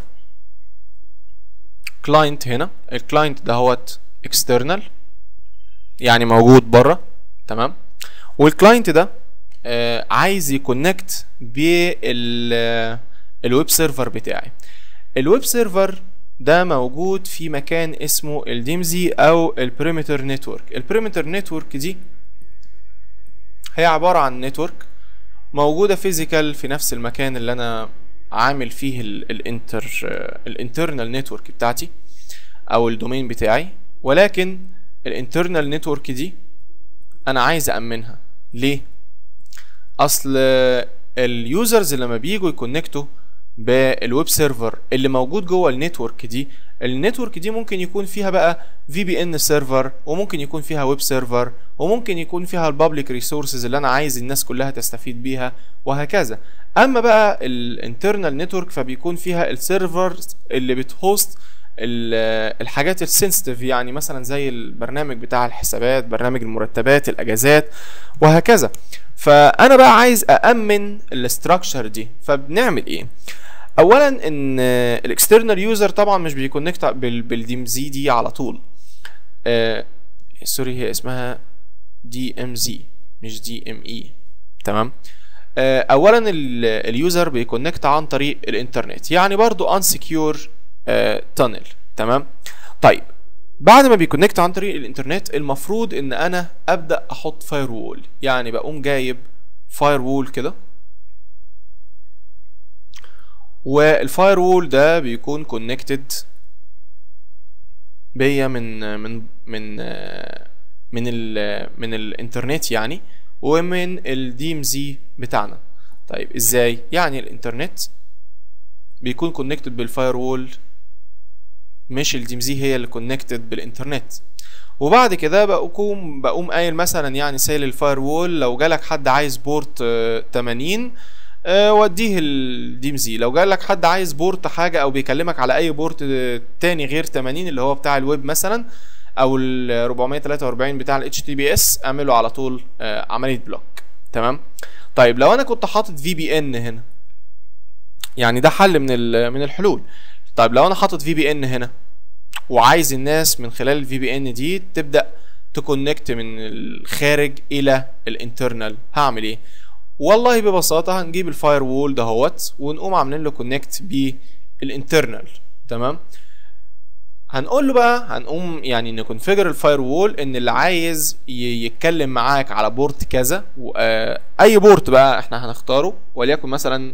كلاينت هنا الكلاينت دهوت اكسترنال يعني موجود بره تمام والكلاينت ده آه عايز يكونكت بالويب سيرفر بتاعي الويب سيرفر ده موجود في مكان اسمه الديمزي او البريمتر نتورك البريمتر نتورك دي هي عبارة عن نتورك موجوده فيزيكال في نفس المكان اللي انا عامل فيه الانتر الانترنال نتورك بتاعتي او الدومين بتاعي ولكن الانترنال نتورك دي انا عايز امنها ليه اصل اليوزرز لما بييجوا يكونكتوا بالويب سيرفر اللي موجود جوه النتورك دي النتورك دي ممكن يكون فيها بقى في بي ان سيرفر وممكن يكون فيها ويب سيرفر وممكن يكون فيها البابليك ريسورسز اللي انا عايز الناس كلها تستفيد بيها وهكذا اما بقى الانترنال نتورك فبيكون فيها السيرفر اللي بتهوست الحاجات السنسيتيف يعني مثلا زي البرنامج بتاع الحسابات برنامج المرتبات الاجازات وهكذا فانا بقى عايز اامن الاستراكشر دي فبنعمل ايه اولا ان الاكسترنال يوزر طبعا مش بيكونكت بالدي ام زي دي على طول آه سوري هي اسمها دي ام زي مش دي ام اي تمام آه اولا اليوزر بيكونكت عن طريق الانترنت يعني برضو انسكيور تانل تمام طيب بعد ما بيكونكت عن طريق الانترنت المفروض ان انا ابدا احط فاير وول يعني بقوم جايب فاير وول كده والفاير وول ده بيكون كونكتد بيا من من من من ال من الانترنت يعني ومن الدي ام زي بتاعنا طيب ازاي يعني الانترنت بيكون كونكتد بالفاير وول مش الدي ام زي هي اللي كونكتد بالانترنت وبعد كده بقوم بقوم قايل مثلا يعني سايل الفاير وول لو جالك حد عايز بورت 80 أه وديه الدي ام زي لو جالك حد عايز بورت حاجه او بيكلمك على اي بورت تاني غير 80 اللي هو بتاع الويب مثلا او ال 443 بتاع الاتش تي بي اس اعمله على طول أه عمليه بلوك تمام طيب لو انا كنت حاطط في بي ان هنا يعني ده حل من من الحلول طيب لو انا حاطط في بي ان هنا وعايز الناس من خلال الفي بي ان دي تبدا تكونكت من الخارج الى الانترنال هعمل ايه والله ببساطه هنجيب الفاير وول دهوت ونقوم عاملين له كونكت بالانترنال تمام هنقول له بقى هنقوم يعني نكونفيجر الفاير وول ان اللي عايز يتكلم معاك على بورت كذا اي بورت بقى احنا هنختاره وليكن مثلا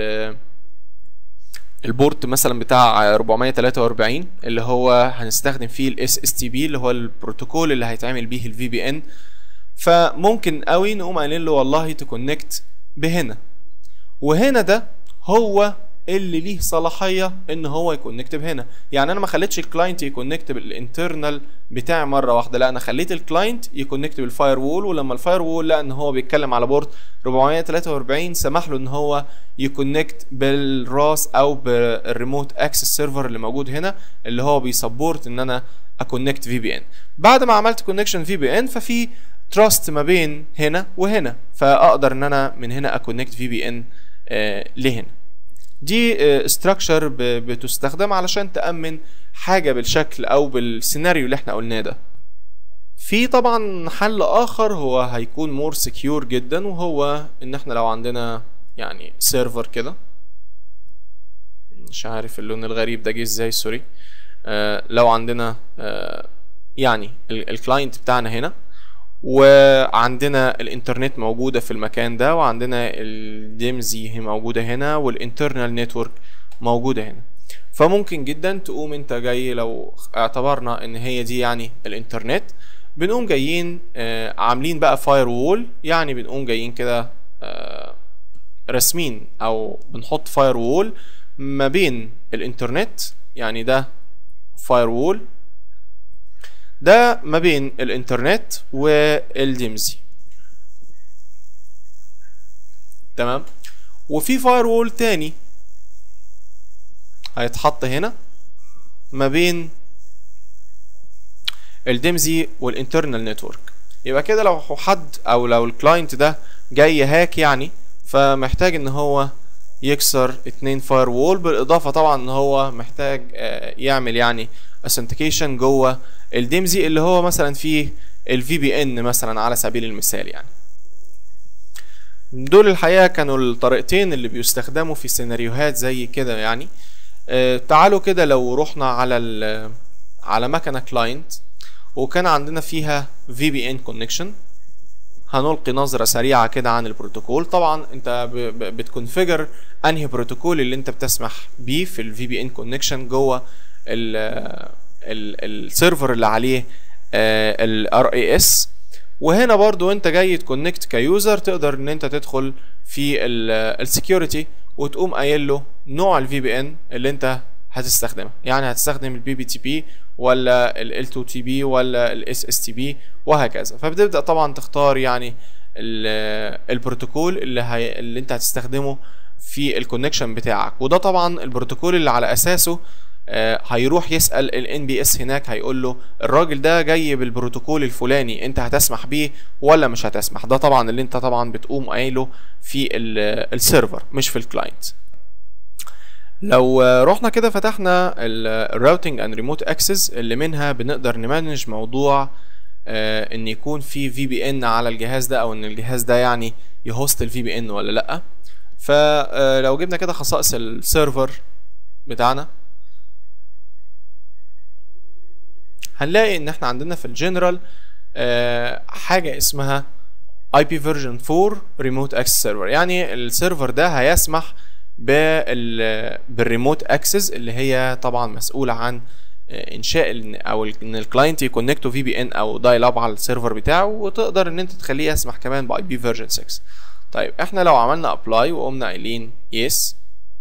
البورت مثلا بتاع 443 اللي هو هنستخدم فيه الاس اس تي بي اللي هو البروتوكول اللي هيتعمل بيه الفي بي ان فممكن قوي نقوم قايلين له والله تكونكت بهنا وهنا ده هو اللي ليه صلاحيه ان هو يكونكت بهنا يعني انا ما خليتش الكلاينت يكونكت بالانترنال بتاعي مره واحده لا انا خليت الكلاينت يكونكت بالفاير وول ولما الفاير وول لقى ان هو بيتكلم على بورت 443 سمح له ان هو يكونكت بالراس او بالريموت اكسس سيرفر اللي موجود هنا اللي هو بيسبورت ان انا اكونكت في بي ان بعد ما عملت كونكشن في بي ان ففي تراست ما بين هنا وهنا فاقدر ان انا من هنا اكونكت في بي ان لهنا دي استراكشر بتستخدم علشان تأمن حاجة بالشكل أو بالسيناريو اللي احنا قلناه ده في طبعا حل آخر هو هيكون مور سكيور جدا وهو إن احنا لو عندنا يعني سيرفر كده مش عارف اللون الغريب ده جه ازاي سوري آه لو عندنا آه يعني الكلاينت بتاعنا هنا وعندنا الانترنت موجودة في المكان ده وعندنا الديمزي هي موجودة هنا والانترنال نتورك موجودة هنا فممكن جدا تقوم انت جاي لو اعتبرنا ان هي دي يعني الانترنت بنقوم جايين آه عاملين بقى فاير وول يعني بنقوم جايين كده آه رسمين او بنحط فاير وول ما بين الانترنت يعني ده فاير وول ده ما بين الانترنت والديمزي تمام وفي فاير وول تاني هيتحط هنا ما بين الديمزي والانترنال نتورك يبقى كده لو حد او لو الكلاينت ده جاي هاك يعني فمحتاج ان هو يكسر اتنين فاير وول بالاضافه طبعا ان هو محتاج يعمل يعني authentication جوه الديمزي اللي هو مثلا فيه الفي بي ان مثلا على سبيل المثال يعني دول الحقيقه كانوا الطريقتين اللي بيستخدموا في سيناريوهات زي كده يعني آه تعالوا كده لو رحنا على على مكنه كلاينت وكان عندنا فيها في بي ان كونكشن هنلقي نظرة سريعة كده عن البروتوكول طبعا انت بتكونفيجر انهي بروتوكول اللي انت بتسمح بيه في الفي بي ان كونكشن جوه السيرفر اللي عليه الار اي اس وهنا برضو انت جاي تكونكت كيوزر تقدر ان انت تدخل في السكيورتي وتقوم قايل له نوع الفي بي ان اللي انت هتستخدمها يعني هتستخدم البي بي تي بي ولا ال 2 تي بي ولا الاس اس تي بي وهكذا فبتبدا طبعا تختار يعني البروتوكول اللي هي اللي انت هتستخدمه في الكونكشن بتاعك وده طبعا البروتوكول اللي على اساسه آه هيروح يسال الان بي اس هناك هيقول له الراجل ده جاي بالبروتوكول الفلاني انت هتسمح بيه ولا مش هتسمح ده طبعا اللي انت طبعا بتقوم قايله في السيرفر مش في الكلاينت لو رحنا كده فتحنا الراوتنج اند ريموت اكسس اللي منها بنقدر نمانج موضوع آه ان يكون في في بي ان على الجهاز ده او ان الجهاز ده يعني يهوست الفي بي ان ولا لا فلو جبنا كده خصائص السيرفر بتاعنا هنلاقي ان احنا عندنا في الجنرال آه حاجه اسمها اي بي فيرجن 4 ريموت اكسس سيرفر يعني السيرفر ده هيسمح بالريموت اكسس اللي هي طبعا مسؤوله عن انشاء او ان الكلاينت يكونكتو في بي ان او دايل اب على السيرفر بتاعه وتقدر ان انت تخليه يسمح كمان باي بي فيرجن 6 طيب احنا لو عملنا ابلاي وقمنا قايلين يس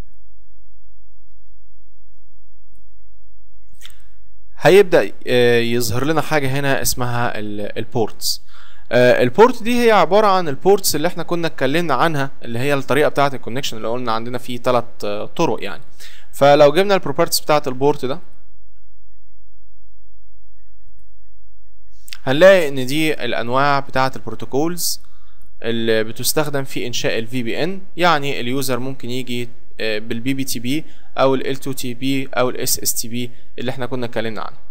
هيبدا يظهر لنا حاجه هنا اسمها البورتس البورت دي هي عباره عن البورتس اللي احنا كنا اتكلمنا عنها اللي هي الطريقه بتاعه الكونكشن اللي قلنا عندنا فيه ثلاث طرق يعني فلو جبنا البروبرتيز بتاعه البورت ده هنلاقي ان دي الانواع بتاعه البروتوكولز اللي بتستخدم في انشاء الفي بي ان يعني اليوزر ممكن يجي بالبي بي تي بي او ال 2 تي بي او الاس اس تي بي اللي احنا كنا اتكلمنا عنه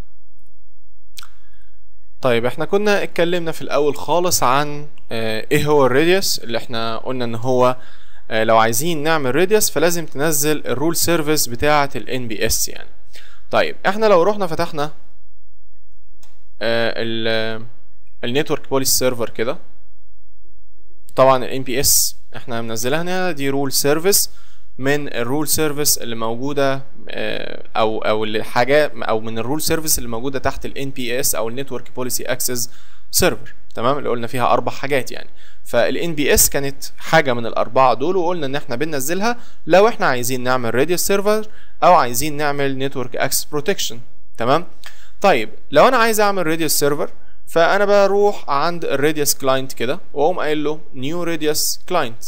طيب احنا كنا اتكلمنا في الاول خالص عن اه ايه هو الراديوس اللي احنا قلنا ان هو اه لو عايزين نعمل راديوس فلازم تنزل الرول سيرفيس بتاعه الان بي اس يعني طيب احنا لو رحنا فتحنا اه النتورك بوليس سيرفر كده طبعا الان بي اس احنا منزلها هنا دي رول سيرفيس من الرول سيرفيس اللي موجوده او او الحاجه او من الرول سيرفيس اللي موجوده تحت الان بي اس او النتورك بوليسي اكسس سيرفر تمام اللي قلنا فيها اربع حاجات يعني فالان بي اس كانت حاجه من الاربعه دول وقلنا ان احنا بننزلها لو احنا عايزين نعمل راديوس سيرفر او عايزين نعمل نتورك اكسس بروتكشن تمام طيب لو انا عايز اعمل راديوس سيرفر فانا بروح عند الراديوس كلاينت كده واقوم قايل له نيو راديوس كلاينت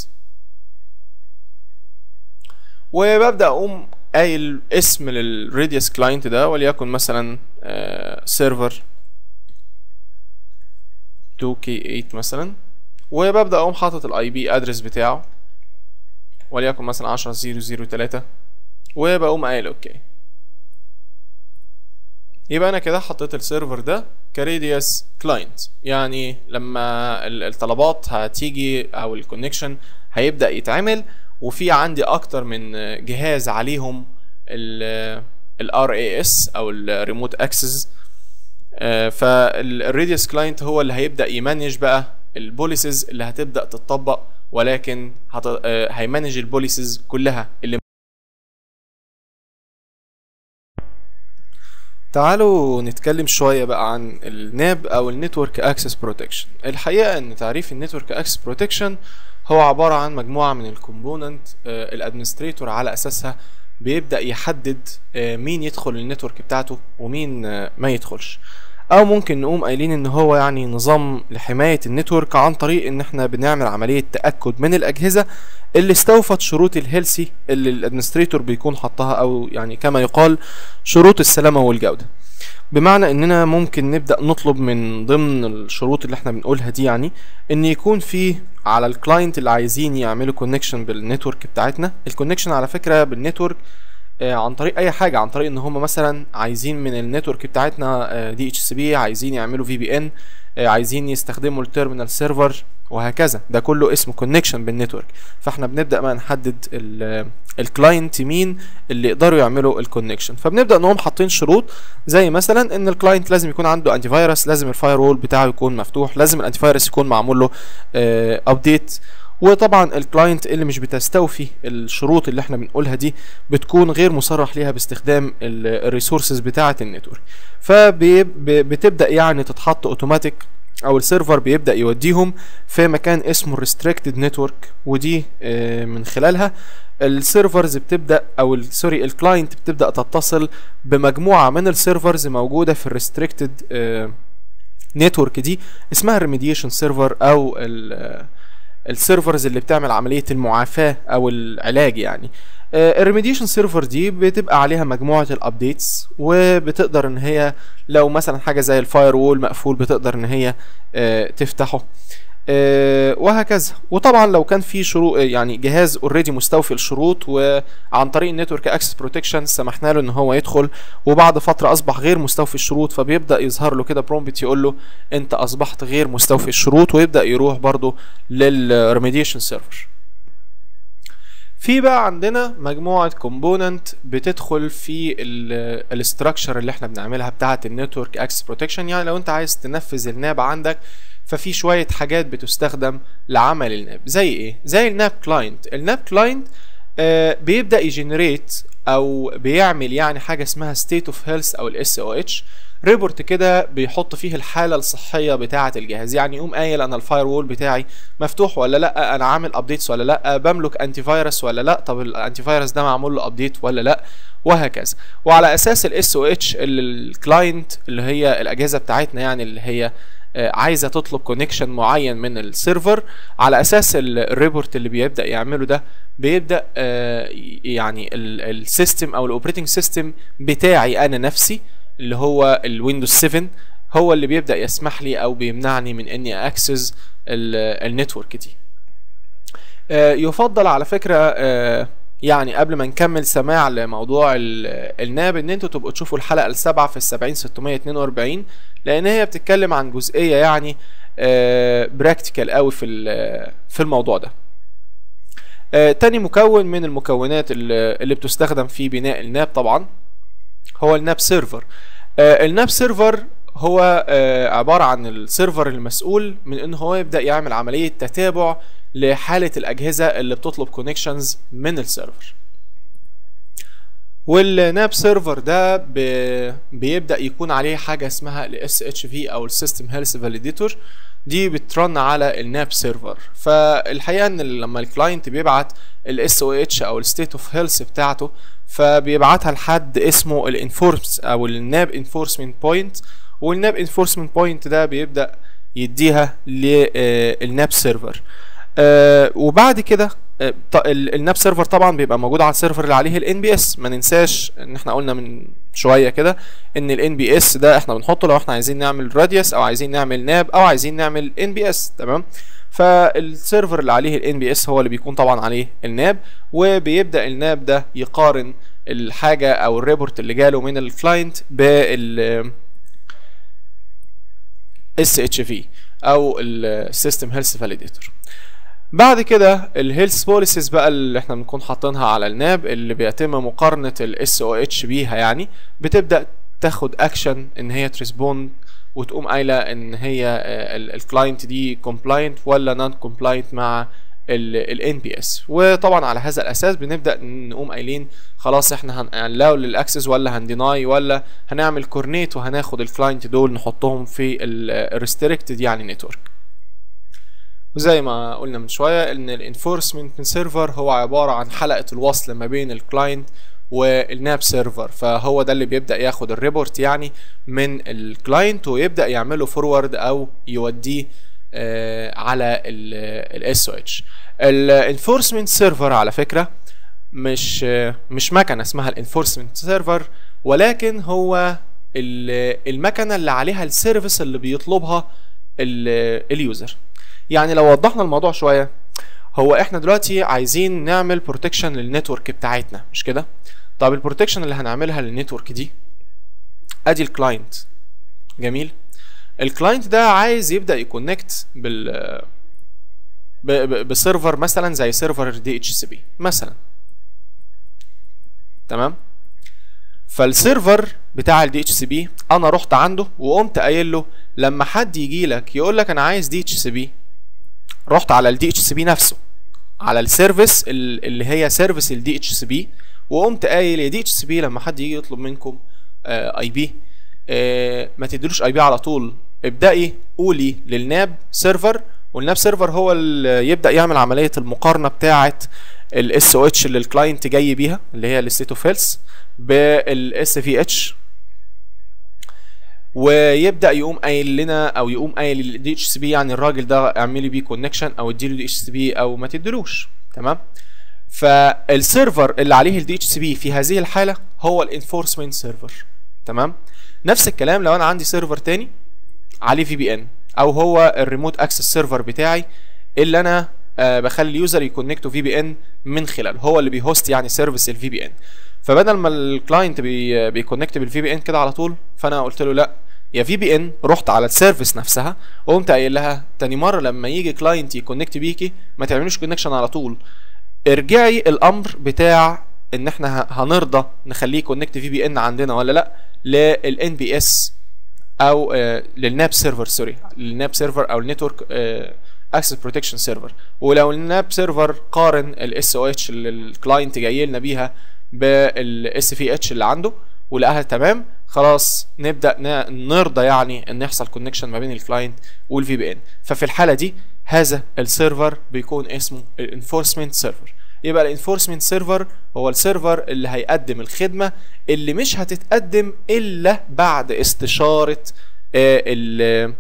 وببدا اقوم قايل اسم للراديوس كلاينت ده وليكن مثلا سيرفر 2K8 مثلا وببدا اقوم حاطط الاي بي ادرس بتاعه وليكن مثلا 10003 وبقوم قايل اوكي يبقى انا كده حطيت السيرفر ده كراديوس كلاينت يعني لما الطلبات هتيجي او الكونكشن هيبدا يتعمل وفي عندي اكتر من جهاز عليهم ال RAS او الريموت اكسس فالراديوس كلاينت هو اللي هيبدا يمانج بقى البوليسز اللي هتبدا تطبق ولكن هت... هيمانج البوليسز كلها اللي تعالوا نتكلم شوية بقى عن الناب أو النتورك أكسس بروتكشن الحقيقة إن تعريف النتورك أكسس بروتكشن هو عبارة عن مجموعة من الكومبوننت الادمنستريتور على أساسها بيبدأ يحدد مين يدخل النتورك بتاعته ومين ما يدخلش او ممكن نقوم قايلين ان هو يعني نظام لحماية النتورك عن طريق ان احنا بنعمل عملية تأكد من الاجهزة اللي استوفت شروط الهيلسي اللي الادمنستريتور بيكون حطها او يعني كما يقال شروط السلامة والجودة بمعنى اننا ممكن نبدا نطلب من ضمن الشروط اللي احنا بنقولها دي يعني ان يكون في على الكلاينت اللي عايزين يعملوا كونكشن بالنتورك بتاعتنا الكونكشن على فكره بالنتورك آه عن طريق اي حاجه عن طريق ان هم مثلا عايزين من النتورك بتاعتنا دي اتش سي بي عايزين يعملوا في بي ان عايزين يستخدموا التيرمينال سيرفر وهكذا ده كله اسمه كونكشن بالنتورك فاحنا بنبدا بقى نحدد الكلاينت مين اللي يقدروا يعملوا الكونكشن فبنبدا انهم حاطين شروط زي مثلا ان الكلاينت لازم يكون عنده انتي فيروس لازم الفاير وول بتاعه يكون مفتوح لازم الانتي فيروس يكون معمول له ابديت وطبعا الكلاينت اللي مش بتستوفي الشروط اللي احنا بنقولها دي بتكون غير مصرح ليها باستخدام الريسورسز بتاعه النتورك فبتبدا يعني تتحط اوتوماتيك او السيرفر بيبدا يوديهم في مكان اسمه ريستريكتد نتورك ودي من خلالها السيرفرز بتبدا او سوري الكلاينت بتبدا تتصل بمجموعه من السيرفرز موجوده في الريستريكتد نتورك دي اسمها الريميديشن سيرفر او السيرفرز اللي بتعمل عمليه المعافاه او العلاج يعني الريميديشن سيرفر دي بتبقى عليها مجموعه الابديتس وبتقدر ان هي لو مثلا حاجه زي الفاير وول مقفول بتقدر ان هي تفتحه وهكذا وطبعا لو كان في شروط يعني جهاز اوريدي مستوفي الشروط وعن طريق النتورك اكسس بروتكشن سمحنا له ان هو يدخل وبعد فتره اصبح غير مستوفي الشروط فبيبدا يظهر له كده برومبت يقول له انت اصبحت غير مستوفي الشروط ويبدا يروح برضه للريميديشن سيرفر في بقى عندنا مجموعة كومبوننت بتدخل في الاستراكشر اللي احنا بنعملها بتاعة النتورك اكسس بروتكشن يعني لو انت عايز تنفذ الناب عندك ففي شوية حاجات بتستخدم لعمل الناب زي ايه؟ زي الناب كلاينت الناب كلاينت آه بيبدأ يجنريت او بيعمل يعني حاجة اسمها state of health او الاس او اتش ريبورت كده بيحط فيه الحاله الصحيه بتاعه الجهاز يعني يقوم قايل انا الفاير وول بتاعي مفتوح ولا لا انا عامل ابديتس ولا لا بملك انتي فيروس ولا لا طب الانتي فيروس ده معمول له ابديت ولا لا وهكذا وعلى اساس الاس او اتش الكلاينت اللي هي الاجهزه بتاعتنا يعني اللي هي عايزه تطلب كونكشن معين من السيرفر على اساس الريبورت اللي بيبدا يعمله ده بيبدا يعني السيستم او الاوبريتنج سيستم بتاعي انا نفسي اللي هو الويندوز 7 هو اللي بيبدا يسمح لي او بيمنعني من اني اكسس النتورك دي يفضل على فكره يعني قبل ما نكمل سماع لموضوع الناب ان انتوا تبقوا تشوفوا الحلقه السابعه في السبعين 642 لان هي بتتكلم عن جزئيه يعني براكتيكال قوي في في الموضوع ده تاني مكون من المكونات اللي بتستخدم في بناء الناب طبعا هو الناب سيرفر الناب سيرفر هو عبارة عن السيرفر المسؤول من ان هو يبدأ يعمل عملية تتابع لحالة الأجهزة اللي بتطلب كونكشنز من السيرفر والناب سيرفر ده بيبدأ يكون عليه حاجة اسمها ال SHV أو السيستم هيلث فاليديتور دي بترن على الناب سيرفر فالحقيقة ان لما الكلاينت بيبعت ال SOH أو الستيت اوف هيلث بتاعته فبيبعتها لحد اسمه الانفورس او الناب انفورسمنت بوينت والناب انفورسمنت بوينت ده بيبدا يديها للناب سيرفر آه وبعد كده آه الناب سيرفر طبعا بيبقى موجود على السيرفر اللي عليه الان بي اس ما ننساش ان احنا قلنا من شويه كده ان الان بي اس ده احنا بنحطه لو احنا عايزين نعمل راديوس او عايزين نعمل ناب او عايزين نعمل ان بي اس تمام فالسيرفر اللي عليه الان بي اس هو اللي بيكون طبعا عليه الناب وبيبدا الناب ده يقارن الحاجه او الريبورت اللي جاله من الكلاينت بال اس اتش في او السيستم هيلث فاليديتور بعد كده الهيلث بوليسيز بقى اللي احنا بنكون حاطينها على الناب اللي بيتم مقارنه الاس او اتش بيها يعني بتبدا تاخد اكشن ان هي تريسبوند وتقوم قايله ان هي الكلاينت دي كومبلاينت ولا نون كومبلاينت مع الان بي اس وطبعا على هذا الاساس بنبدا نقوم قايلين خلاص احنا هنلاو للاكسس ولا هنديناي ولا هنعمل كورنيت وهناخد الكلاينت دول نحطهم في الريستريكتد يعني نتورك وزي ما قلنا من شويه ان الانفورسمنت سيرفر هو عباره عن حلقه الوصل ما بين الكلاينت والناب سيرفر فهو ده اللي بيبدا ياخد الريبورت يعني من الكلاينت ويبدا يعمله فورورد او يوديه آه على الاس او اتش الانفورسمنت سيرفر على فكره مش مش مكنه اسمها الانفورسمنت سيرفر ولكن هو المكنه اللي عليها السيرفيس اللي بيطلبها اليوزر يعني لو وضحنا الموضوع شويه هو احنا دلوقتي عايزين نعمل بروتكشن للنتورك بتاعتنا مش كده طب البروتكشن اللي هنعملها للنتورك دي ادي الكلاينت جميل الكلاينت ده عايز يبدا يكونكت بال ب- ب- بسيرفر مثلا زي سيرفر دي اتش سي بي مثلا تمام فالسيرفر بتاع الدي اتش سي بي انا رحت عنده وقمت قايل له لما حد يجي لك يقول لك انا عايز دي اتش سي بي رحت على الدي اتش سي بي نفسه على السيرفيس ال- اللي هي سيرفيس الدي اتش سي بي وقمت قايل يا دي اتش سي بي لما حد يجي يطلب منكم اي بي ما تدلوش اي بي على طول ابدأي قولي للناب سيرفر والناب سيرفر هو اللي يبدأ يعمل عملية المقارنة بتاعة الاس او اتش اللي الكلاينت جاي بيها اللي هي الستيت اوف هيلث بالاس في اتش ويبدا يقوم قايل لنا او يقوم قايل للدي اتش سي بي يعني الراجل ده اعملي بيه كونكشن او اديله دي اتش سي بي او ما تديلوش تمام فالسيرفر اللي عليه الدي اتش سي بي في هذه الحاله هو الانفورسمنت سيرفر تمام نفس الكلام لو انا عندي سيرفر تاني عليه في بي ان او هو الريموت اكسس سيرفر بتاعي اللي انا آه بخلي اليوزر يكونكتوا في بي ان من خلاله هو اللي بيهوست يعني سيرفيس الفي بي ان فبدل ما الكلاينت بي بيكونكت بالفي بي ان كده على طول فانا قلت له لا يا في بي ان رحت على السيرفيس نفسها وقمت قايل لها تاني مره لما يجي كلاينت يكونكت بيكي ما تعملوش كونكشن على طول ارجعي الامر بتاع ان احنا ه- هنرضى نخليه كونكت في بي ان عندنا ولا لا للان بي اس او آه، للناب سيرفر سوري للناب سيرفر او النتورك اكسس بروتكشن سيرفر ولو الناب سيرفر قارن الاس او اتش اللي الكلاينت جاي لنا بيها بالاس في اتش اللي عنده ولقاها تمام خلاص نبدا ن- نرضى يعني ان يحصل كونكشن ما بين الكلاينت والفي بي ان ففي الحاله دي هذا السيرفر بيكون اسمه الانفورسمنت سيرفر يبقى الانفورسمنت سيرفر هو السيرفر اللي هيقدم الخدمه اللي مش هتتقدم الا بعد استشاره ال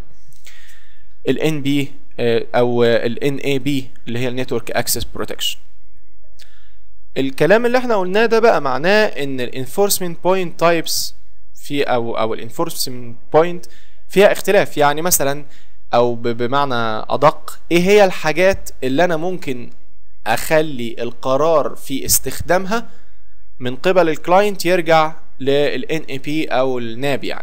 ال NB آه، او ال NAB اللي هي النتورك اكسس بروتكشن الكلام اللي احنا قلناه ده بقى معناه ان الانفورسمنت بوينت تايبس في او او الانفورسمنت بوينت فيها اختلاف يعني مثلا او ب- بمعنى ادق ايه هي الحاجات اللي انا ممكن اخلي القرار في استخدامها من قبل الكلاينت يرجع لل NAP او الناب يعني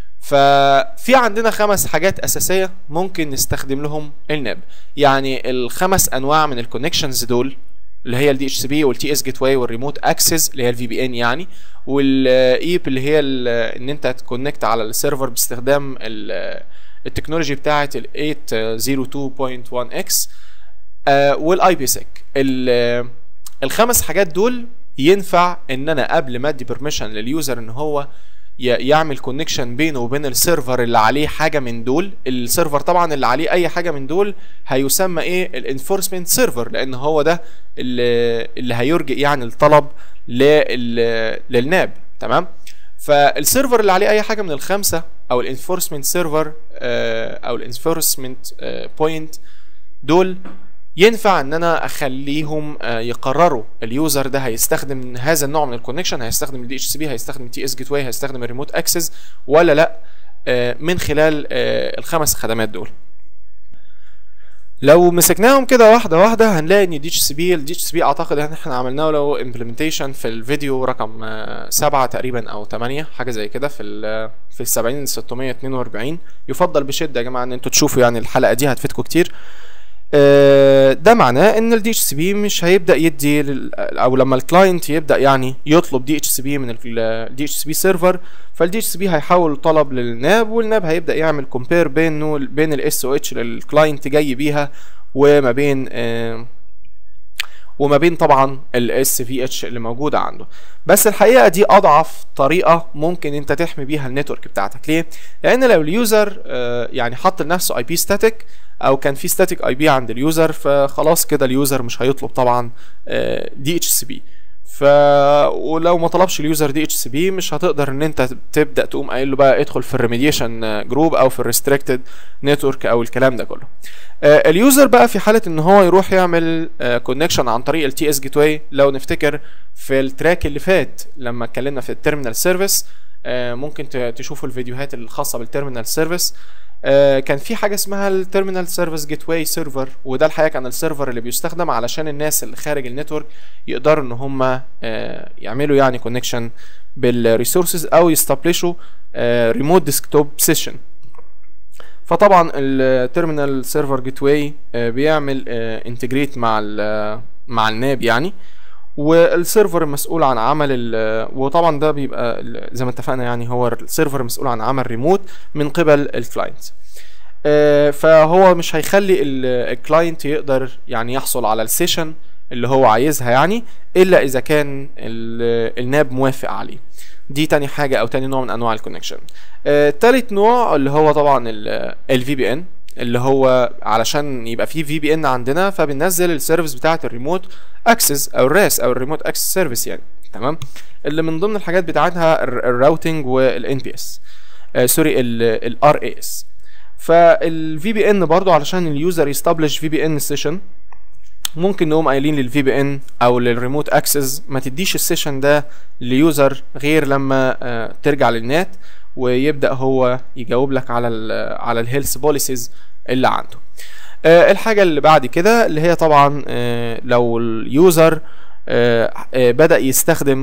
ففي عندنا خمس حاجات اساسيه ممكن نستخدم لهم الناب يعني الخمس انواع من الكونكشنز دول اللي هي الدي اتش سي بي والتي اس جيت واي والريموت اكسس اللي هي الفي بي ان يعني والايب اللي هي ال- ان انت تكونكت على السيرفر باستخدام ال- التكنولوجي بتاعه ال 802.1 اكس والاي بي سيك الخمس حاجات دول ينفع ان انا قبل ما ادي بيرميشن لليوزر ان هو ي- يعمل كونكشن بينه وبين السيرفر اللي عليه حاجه من دول السيرفر طبعا اللي عليه اي حاجه من دول هيسمى ايه الانفورسمنت سيرفر لان هو ده اللي, اللي هيرجئ يعني الطلب لل- للناب تمام فالسيرفر اللي عليه اي حاجه من الخمسه او الانفورسمنت سيرفر او الانفورسمنت بوينت دول ينفع ان انا اخليهم آه، يقرروا اليوزر ده هيستخدم هذا النوع من الكونكشن هيستخدم الدي اتش سي بي هيستخدم التي اس جيت واي هيستخدم الريموت اكسس ولا لا آه، من خلال آه، الخمس خدمات دول لو مسكناهم كده واحده واحده هنلاقي ان دي اتش سي بي الدي اتش سي بي اعتقد ان احنا عملنا له امبلمنتيشن في الفيديو رقم آه، سبعة تقريبا او ثمانية حاجه زي كده في ال في ال 70 642 يفضل بشده يا جماعه ان انتوا تشوفوا يعني الحلقه دي هتفيدكم كتير آه، ده معناه ان الدي اتش سي بي مش هيبدا يدي لل- او لما الكلاينت يبدا يعني يطلب دي اتش سي بي من الدي اتش سي بي سيرفر فالدي اتش سي بي هيحول طلب للناب والناب هيبدا يعمل كومبير بينه بين الاس او اتش اللي الكلاينت جاي بيها وما بين آه وما بين طبعا الاس في اتش اللي موجوده عنده بس الحقيقه دي اضعف طريقه ممكن انت تحمي بيها النتورك بتاعتك ليه لان لو اليوزر آه، يعني حط لنفسه اي بي ستاتيك او كان في ستاتيك اي بي عند اليوزر فخلاص كده اليوزر مش هيطلب طبعا دي اتش سي بي ف ولو ما طلبش اليوزر دي اتش سي بي مش هتقدر ان انت تبدا تقوم قايل له بقى ادخل في الريميديشن جروب او في الريستريكتد نتورك او الكلام ده كله آه، اليوزر بقى في حاله ان هو يروح يعمل كونكشن عن طريق التي اس جيت واي لو نفتكر في التراك اللي فات لما اتكلمنا في التيرمينال سيرفيس ممكن ت- تشوفوا الفيديوهات الخاصه بالتيرمينال سيرفيس آه، كان في حاجه اسمها التيرمينال سيرفيس جيت واي سيرفر وده الحقيقه كان السيرفر اللي بيستخدم علشان الناس اللي خارج النتورك يقدروا ان هم آه، يعملوا يعني كونكشن بالريسورسز او يستبلشوا ريموت ديسكتوب سيشن فطبعا التيرمينال سيرفر جيت واي بيعمل انتجريت مع ال مع الناب يعني والسيرفر المسؤول عن عمل ال وطبعا ده بيبقى ال- زي ما اتفقنا يعني هو السيرفر المسؤول عن عمل ريموت من قبل الكلاينت آه، فهو مش هيخلي ال- الكلاينت يقدر يعني يحصل على السيشن اللي هو عايزها يعني الا اذا كان ال- الناب موافق عليه دي تاني حاجة او تاني نوع من انواع الكونكشن آه، تالت نوع اللي هو طبعا الفي بي ان اللي هو علشان يبقى فيه في بي ان عندنا فبننزل السيرفيس بتاعه الريموت اكسس او الراس او الريموت اكسس سيرفيس يعني تمام اللي من ضمن الحاجات بتاعتها الراوتنج والان بي اس سوري الار اي اس فالفي بي ان برضو علشان اليوزر يستبلش في بي ان سيشن ممكن نقوم قايلين للفي بي ان او للريموت اكسس ما تديش السيشن ده ليوزر غير لما آه، ترجع للنت ويبدا هو يجاوب لك على ال على الهيلث بوليسيز اللي عنده آه، الحاجه اللي بعد كده اللي هي طبعا آه، لو اليوزر آه، آه، بدا يستخدم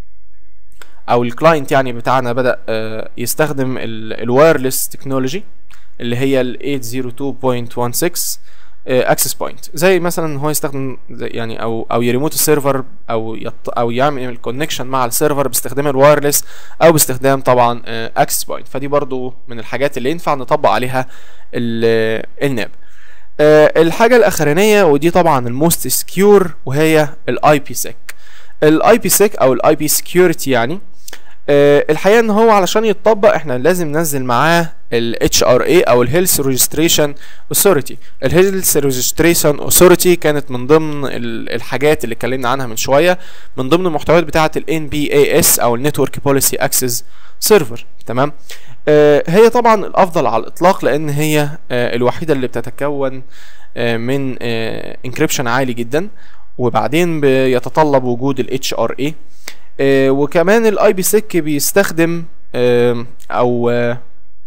او الكلاينت يعني بتاعنا بدا آه، يستخدم الوايرلس تكنولوجي اللي هي ال 802.16 اكسس بوينت زي مثلا ان هو يستخدم زي يعني او او يريموت السيرفر او يط او يعمل كونكشن مع السيرفر باستخدام الوايرلس او باستخدام طبعا اكسس بوينت فدي برضو من الحاجات اللي ينفع نطبق عليها ال- الناب آه، الحاجه الاخرانيه ودي طبعا الموست سكيور وهي الاي بي سيك الاي بي سيك او الاي بي سكيورتي يعني آه، الحقيقه ان هو علشان يتطبق احنا لازم ننزل معاه ال HRA او ال Health Registration Authority ال Health Registration Authority كانت من ضمن ال- الحاجات اللي اتكلمنا عنها من شويه من ضمن المحتويات بتاعه ال NBAS او ال Network Policy Access Server تمام آه، هي طبعا الافضل على الاطلاق لان هي آه، الوحيده اللي بتتكون آه، من انكريبشن عالي جدا وبعدين بيتطلب وجود ال HRA آه، وكمان الاي بي سيك بيستخدم آم، او آه،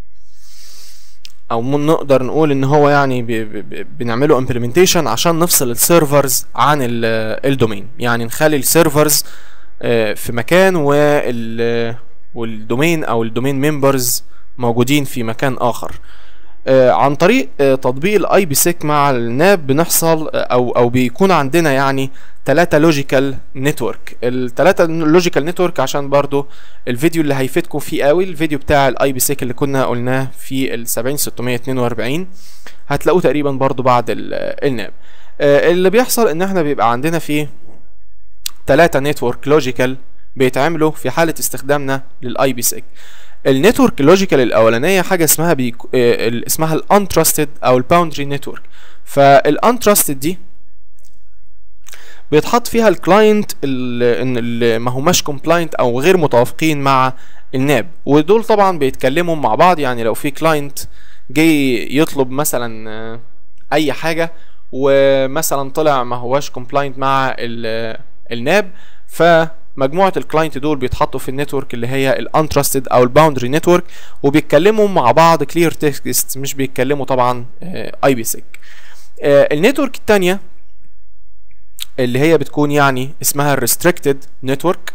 او من- نقدر نقول ان هو يعني بي- بي- بي- بنعمله امبلمنتيشن عشان نفصل السيرفرز عن ال- الدومين يعني نخلي السيرفرز آه، في مكان وال والدومين او الدومين ممبرز موجودين في مكان اخر آه، عن طريق آه، تطبيق الاي بي سيك مع الناب بنحصل آه، او او بيكون عندنا يعني ثلاثة لوجيكال نتورك الثلاثة لوجيكال نتورك عشان برضو الفيديو اللي هيفيدكم فيه قوي الفيديو بتاع الاي بي سيك اللي كنا قلناه في ال 70642 هتلاقوه تقريبا برضو بعد ال- الناب آه، اللي بيحصل ان احنا بيبقى عندنا فيه ثلاثة نتورك لوجيكال بيتعملوا في حالة استخدامنا للاي بي سيك النتورك لوجيكال الاولانيه حاجه اسمها بيك... آه، ال- اسمها الانترستد او الباوندري نتورك فالانترستد دي بيتحط فيها الكلاينت ال- ان اللي ما هماش كومبلاينت او غير متوافقين مع الناب ودول طبعا بيتكلموا مع بعض يعني لو في كلاينت جاي يطلب مثلا آه، اي حاجه ومثلا طلع ما هواش كومبلاينت مع ال- الناب فمجموعه الكلاينت دول بيتحطوا في النتورك اللي هي الانترستد او الباوندري نتورك وبيتكلموا مع بعض كلير تكست مش بيتكلموا طبعا اي بي سيك النتورك الثانيه اللي هي بتكون يعني اسمها الريستريكتد نتورك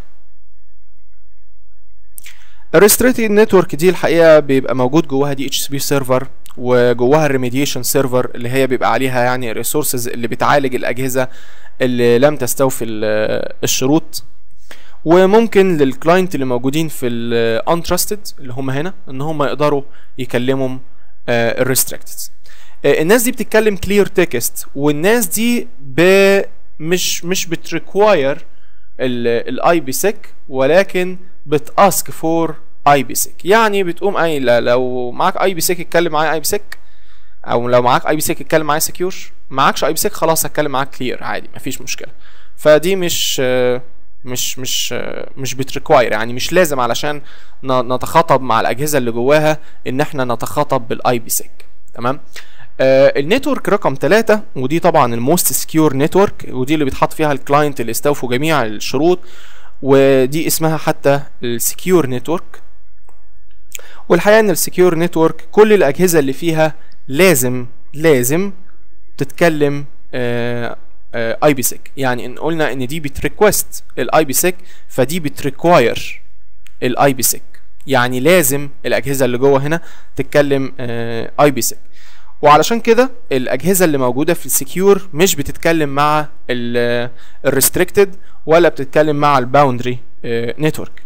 الريستريكتد نتورك دي الحقيقه بيبقى موجود جواها دي اتش سي بي سيرفر وجواها الريميديشن سيرفر اللي هي بيبقى عليها يعني الريسورسز اللي بتعالج الاجهزه اللي لم تستوفي ال- الشروط وممكن للكلاينت اللي موجودين في الانترستد اللي هم هنا ان هم يقدروا يكلموا الريستريكتد الناس دي بتتكلم كلير تكست والناس دي ب مش مش بتريكواير الاي بي سيك ولكن بتاسك فور اي بي سيك يعني بتقوم اي لا لو معاك اي بي سيك اتكلم معايا اي بي سيك او لو معاك اي بي سيك اتكلم معايا سكيور معاكش اي بي سيك خلاص هتكلم معاك كلير عادي مفيش مشكله فدي مش آه، مش مش آه، مش بتريكواير يعني مش لازم علشان ن- نتخاطب مع الاجهزه اللي جواها ان احنا نتخاطب بالاي بي سيك تمام آه النتورك رقم ثلاثة ودي طبعا الموست سكيور نتورك ودي اللي بيتحط فيها الكلاينت اللي استوفوا جميع الشروط ودي اسمها حتى السكيور نتورك والحقيقه ان السكيور نتورك كل الاجهزه اللي فيها لازم لازم تتكلم اي بي سيك يعني ان قلنا ان دي بتريكوست الاي بي سيك فدي بتريكواير الاي بي سيك يعني لازم الاجهزه اللي جوه هنا تتكلم اي بي سيك وعلشان كده الاجهزه اللي موجوده في السكيور مش بتتكلم مع الريستريكتد ولا بتتكلم مع الباوندري نتورك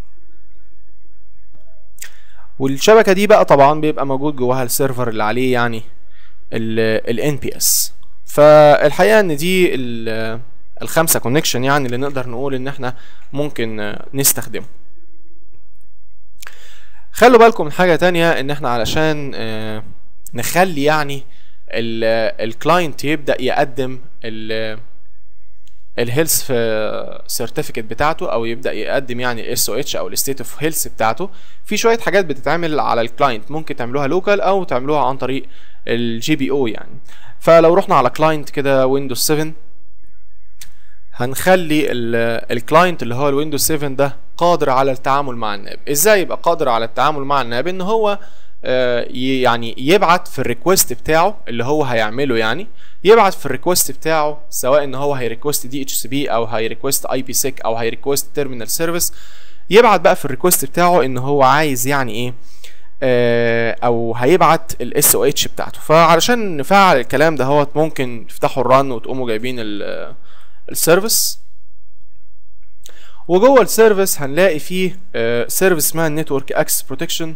والشبكه دي بقى طبعا بيبقى موجود جواها السيرفر اللي عليه يعني ال NPS فالحقيقه ان دي الخمسه كونكشن يعني اللي نقدر نقول ان احنا ممكن نستخدمه خلوا بالكم من حاجه تانية ان احنا علشان نخلي يعني الكلاينت يبدا يقدم الهيلث سيرتيفيكت بتاعته او يبدا يقدم يعني الاس او اتش او الستيت اوف هيلث بتاعته في شويه حاجات بتتعمل على الكلاينت ممكن تعملوها لوكال او تعملوها عن طريق الجي بي او يعني فلو رحنا على كلاينت كده ويندوز 7 هنخلي الكلاينت اللي هو الويندوز 7 ده قادر على التعامل مع الناب ازاي يبقى قادر على التعامل مع الناب ان هو يعني يبعت في الريكوست بتاعه اللي هو هيعمله يعني يبعت في الريكوست بتاعه سواء ان هو هيريكوست دي اتش سي بي او هيريكوست اي بي سيك او هيريكوست تيرمينال سيرفيس يبعت بقى في الريكوست بتاعه ان هو عايز يعني ايه آه او هيبعت الاس او اتش بتاعته فعلشان نفعل الكلام ده هو ممكن تفتحوا الرن وتقوموا جايبين السيرفيس وجوه السيرفيس هنلاقي فيه سيرفيس اسمها نتورك اكسس بروتكشن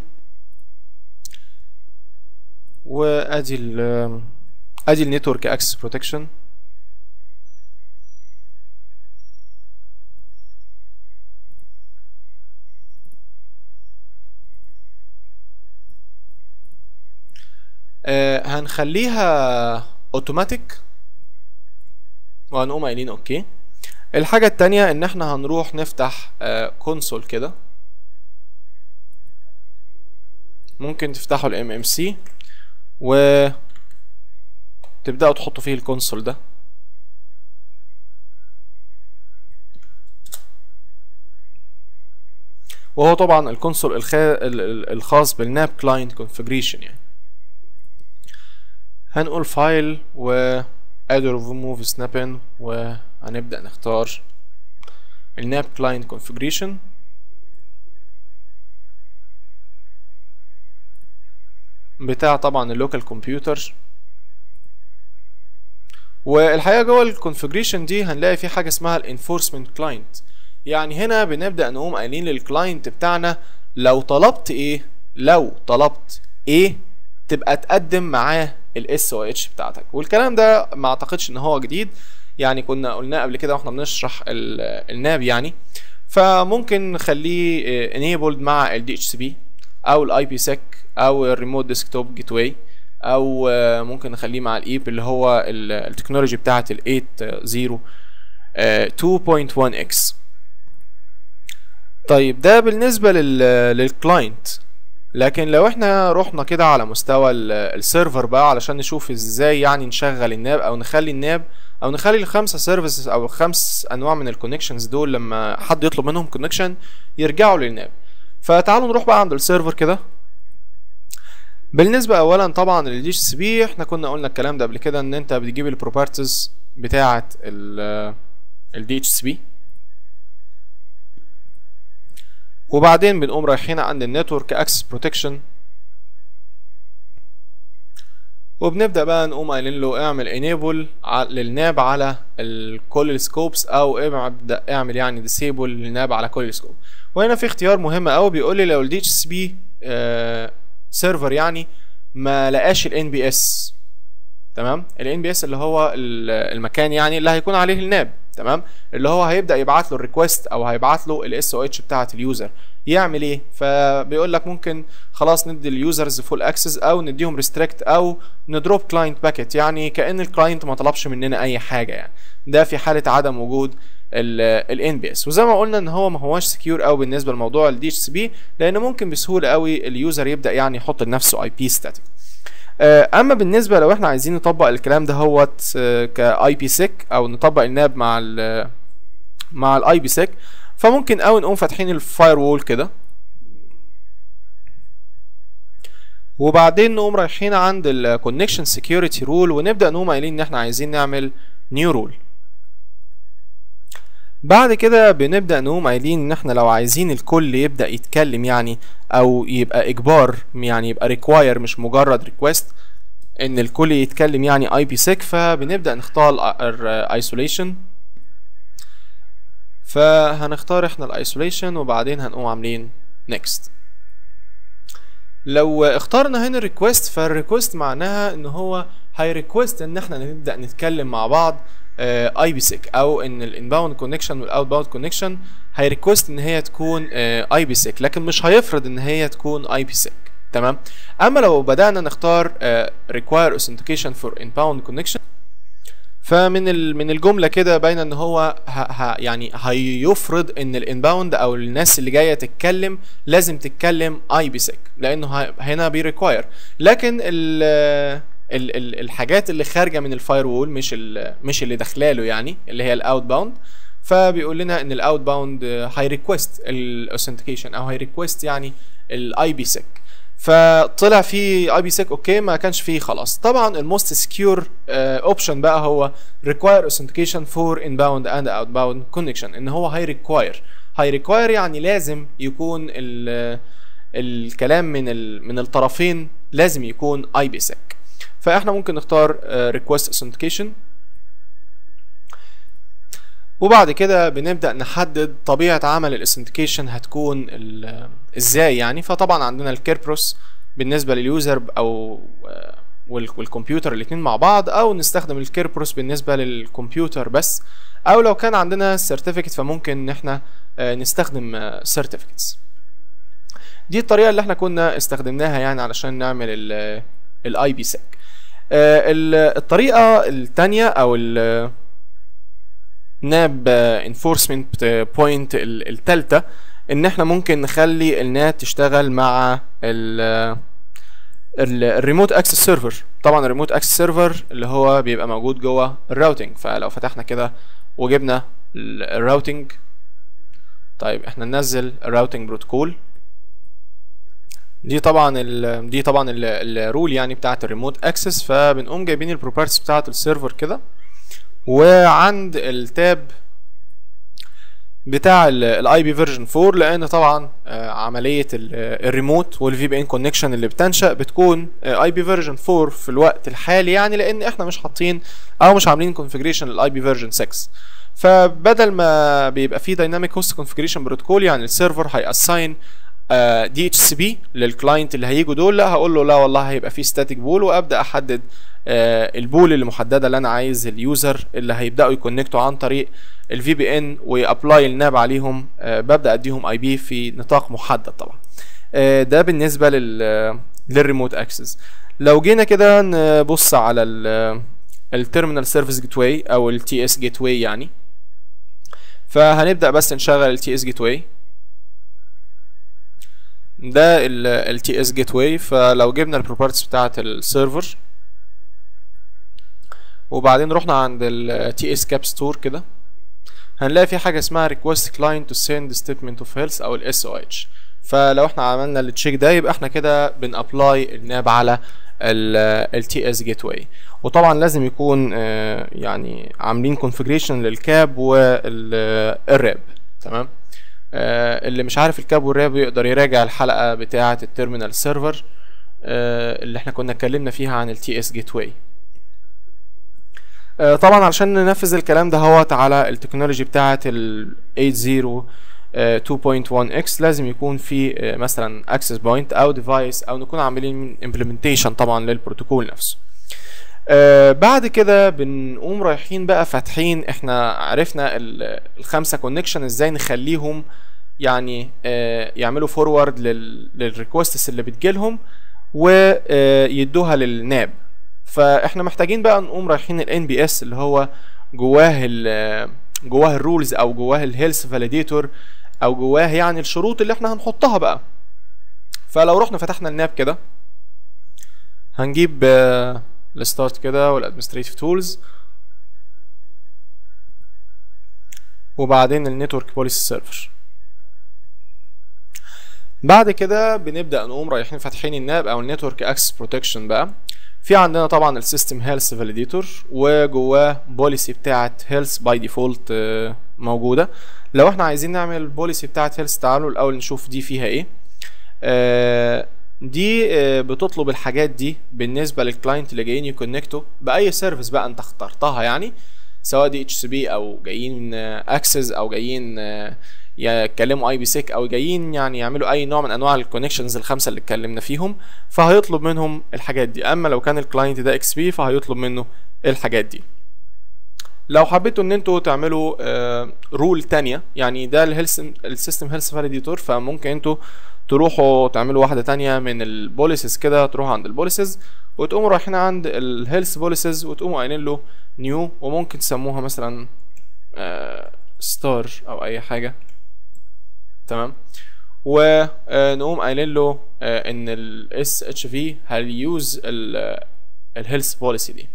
وادي ال ادي النتورك اكسس بروتكشن آه هنخليها اوتوماتيك وهنقوم قايلين اوكي الحاجة التانية ان احنا هنروح نفتح آه كونسول كده ممكن تفتحوا الام ام سي و تبداوا تحطوا فيه الكونسول ده وهو طبعا الكونسول الخا... الخاص بالناب كلاينت كونفيجريشن يعني هنقول فايل و add or remove snap-in وهنبدأ نختار الناب كلاينت كونفيجريشن بتاع طبعا اللوكال كمبيوتر والحقيقه جوه الكونفيجريشن دي هنلاقي في حاجه اسمها الانفورسمنت كلاينت يعني هنا بنبدا نقوم قايلين للكلاينت بتاعنا لو طلبت ايه لو طلبت ايه تبقى تقدم معاه الاس او اتش بتاعتك والكلام ده ما اعتقدش ان هو جديد يعني كنا قلناه قبل كده واحنا بنشرح الناب يعني فممكن نخليه enabled مع ال DHCP او الاي بي سيك او الريموت ديسكتوب جيت واي او ممكن نخليه مع الايب اللي هو التكنولوجي بتاعه ال 8.0 2.1x طيب ده بالنسبه للكلاينت لكن لو احنا رحنا كده على مستوى السيرفر بقى علشان نشوف ازاي يعني نشغل الناب او نخلي الناب او نخلي الخمسه سيرفيسز او الخمس انواع من الكونكشنز دول لما حد يطلب منهم كونكشن يرجعوا للناب فتعالوا نروح بقى عند السيرفر كده بالنسبة أولا طبعا للدي اتش سي بي احنا كنا قلنا الكلام ده قبل كده إن أنت بتجيب البروبرتيز بتاعة الدي اتش سي بي وبعدين بنقوم رايحين عند النتورك اكسس بروتكشن وبنبدا بقى نقوم قايلين له اعمل انيبل للناب على كل السكوبس او ابدا اعمل يعني ديسيبل للناب على كل السكوب وهنا في اختيار مهم قوي بيقول لي لو الدي اتش سي بي سيرفر يعني ما لقاش الان بي اس تمام الان بي اس اللي هو المكان يعني اللي هيكون عليه الناب تمام اللي هو هيبدا يبعت له الريكوست او هيبعت له الاس او اتش بتاعه اليوزر يعمل ايه فبيقول لك ممكن خلاص ندي اليوزرز فول اكسس او نديهم ريستريكت او ندروب كلاينت باكيت يعني كان الكلاينت ما طلبش مننا اي حاجه يعني ده في حاله عدم وجود الان بي اس وزي ما قلنا ان هو ما هواش سكيور قوي بالنسبه لموضوع الدي اتش سي بي لان ممكن بسهوله قوي اليوزر يبدا يعني يحط لنفسه اي بي ستاتيك اما بالنسبه لو احنا عايزين نطبق الكلام ده هوت كاي بي سيك او نطبق الناب مع ال مع الاي بي سيك فممكن قوي نقوم فاتحين الفاير وول كده وبعدين نقوم رايحين عند الكونكشن سكيورتي رول ونبدا نقوم قايلين ان احنا عايزين نعمل نيو رول بعد كده بنبدأ نقوم قايلين ان احنا لو عايزين الكل يبدأ يتكلم يعني او يبقى اجبار يعني يبقى require مش مجرد request ان الكل يتكلم يعني اي بي سيك فبنبدأ نختار الايسوليشن فهنختار احنا الايسوليشن وبعدين هنقوم عاملين next لو اخترنا هنا الريكوست فالريكوست معناها ان هو هيريكوست ان احنا نبدا نتكلم مع بعض اي بي سيك او ان الانباوند كونكشن والاوت باوند كونكشن هيريكوست ان هي تكون اي بي سيك لكن مش هيفرض ان هي تكون اي بي سيك تمام اما لو بدانا نختار require authentication for inbound connection فمن ال- من الجمله كده باينه ان هو ه ه يعني هيفرض ان الانباوند او الناس اللي جايه تتكلم لازم تتكلم اي بي سيك لانه ه- هنا بيريكواير لكن ال ال ال الحاجات اللي خارجه من الفاير وول مش ال مش اللي داخلاله يعني اللي هي الاوت باوند فبيقول لنا ان الاوت باوند هيريكوست الاوثنتيكيشن او هيريكوست يعني الاي بي سيك فطلع في اي بي سيك اوكي ما كانش فيه خلاص طبعا الموست سكيور اوبشن بقى هو require authentication for inbound and outbound connection ان هو هي require هي require يعني لازم يكون ال الكلام من ال من الطرفين لازم يكون اي بي سيك فاحنا ممكن نختار uh, request authentication وبعد كده بنبدا نحدد طبيعه عمل الاثنتيكيشن هتكون ال- ازاي يعني فطبعا عندنا الكيربروس بالنسبه لليوزر او وال- والكمبيوتر الاثنين مع بعض او نستخدم الكيربروس بالنسبه للكمبيوتر بس او لو كان عندنا سيرتيفيكت فممكن ان احنا آه، نستخدم سيرتيفيكتس دي الطريقه اللي احنا كنا استخدمناها يعني علشان نعمل الاي بي سيك الطريقه الثانيه او ال ناب انفورسمنت بوينت التالتة ان احنا ممكن نخلي النات تشتغل مع ال الريموت اكسس سيرفر طبعا الريموت اكسس سيرفر اللي هو بيبقى موجود جوه الراوتنج فلو فتحنا كده وجبنا الراوتنج طيب احنا ننزل الراوتنج بروتوكول دي طبعا ال دي طبعا الرول يعني بتاعه الريموت اكسس فبنقوم جايبين البروبرتيز بتاعه السيرفر كده وعند التاب بتاع الاي بي فيرجن 4 لان طبعا آه، عمليه الريموت والفي بي ان كونكشن اللي بتنشا بتكون اي بي فيرجن 4 في الوقت الحالي يعني لان احنا مش حاطين او مش عاملين كونفيجريشن للاي بي فيرجن 6 فبدل ما بيبقى فيه دايناميك هوست كونفيجريشن بروتوكول يعني السيرفر هيأساين دي اتش سي بي للكلاينت اللي هيجوا دول لا هقول له لا والله هيبقى فيه ستاتيك بول وابدا احدد آه، البول اللي محدده اللي انا عايز اليوزر اللي هيبداوا يكونكتوا عن طريق الفي بي ان وابلاي الناب عليهم آه، ببدا اديهم اي بي في نطاق محدد طبعا آه، ده بالنسبه لل للريموت اكسس لو جينا كده نبص على التيرمينال سيرفيس جيت واي او التي اس جيت واي يعني فهنبدا بس نشغل التي اس جيت واي ده التي اس جيت واي فلو جبنا البروبرتيز بتاعه السيرفر وبعدين رحنا عند ال TS Cap Store كده هنلاقي في حاجة اسمها request client to send statement of health أو ال SOH فلو احنا عملنا التشيك ده يبقى احنا كده بنابلاي الناب على ال TS Gateway وطبعا لازم يكون آه، يعني عاملين configuration للكاب والراب تمام آه، اللي مش عارف الكاب والراب يقدر يراجع الحلقة بتاعة التيرمينال سيرفر اللي احنا كنا اتكلمنا فيها عن ال TS Gateway آه، طبعا علشان ننفذ الكلام ده هوت على التكنولوجي بتاعه ال 80 آه، 2.1x لازم يكون في آه، مثلا access point او device او نكون عاملين implementation طبعا للبروتوكول نفسه آه، بعد كده بنقوم رايحين بقى فاتحين احنا عرفنا ال- الخمسه كونكشن ازاي نخليهم يعني آه، يعملوا فورورد للريكوستس اللي بتجيلهم ويدوها للناب فاحنا محتاجين بقى نقوم رايحين ال NBS اللي هو جواه ال جواه الرولز او جواه الهيلث فاليديتور او جواه يعني الشروط اللي احنا هنحطها بقى فلو رحنا فتحنا الناب كده هنجيب الستارت كده والادمنستريتيف تولز وبعدين النتورك بوليسي سيرفر بعد كده بنبدا نقوم رايحين فاتحين الناب او النتورك اكسس بروتكشن بقى في عندنا طبعا السيستم هيلث فاليديتور وجواه بوليسي بتاعه هيلث باي ديفولت موجوده لو احنا عايزين نعمل البوليسي بتاعه هيلث تعالوا الاول نشوف دي فيها ايه آه دي آه بتطلب الحاجات دي بالنسبه للكلاينت اللي جايين يكونكتوا باي سيرفيس بقى انت اخترتها يعني سواء دي اتش سي بي او جايين اكسس او جايين آه يتكلموا اي بي سيك او جايين يعني يعملوا اي نوع من انواع الكونكشنز الخمسه اللي اتكلمنا فيهم فهيطلب منهم الحاجات دي اما لو كان الكلاينت ده اكس بي فهيطلب منه الحاجات دي لو حبيتوا ان انتوا تعملوا آه رول تانية يعني ده الهيلث السيستم هيلث فاليديتور فممكن انتوا تروحوا تعملوا واحدة تانية من البوليسز كده تروحوا عند البوليسز وتقوموا رايحين عند الهيلث بوليسز وتقوموا قايلين له نيو وممكن تسموها مثلا ستار او اي حاجة تمام ونقوم قايلين له ان الاس اتش في هيوز الهيلث بوليسي دي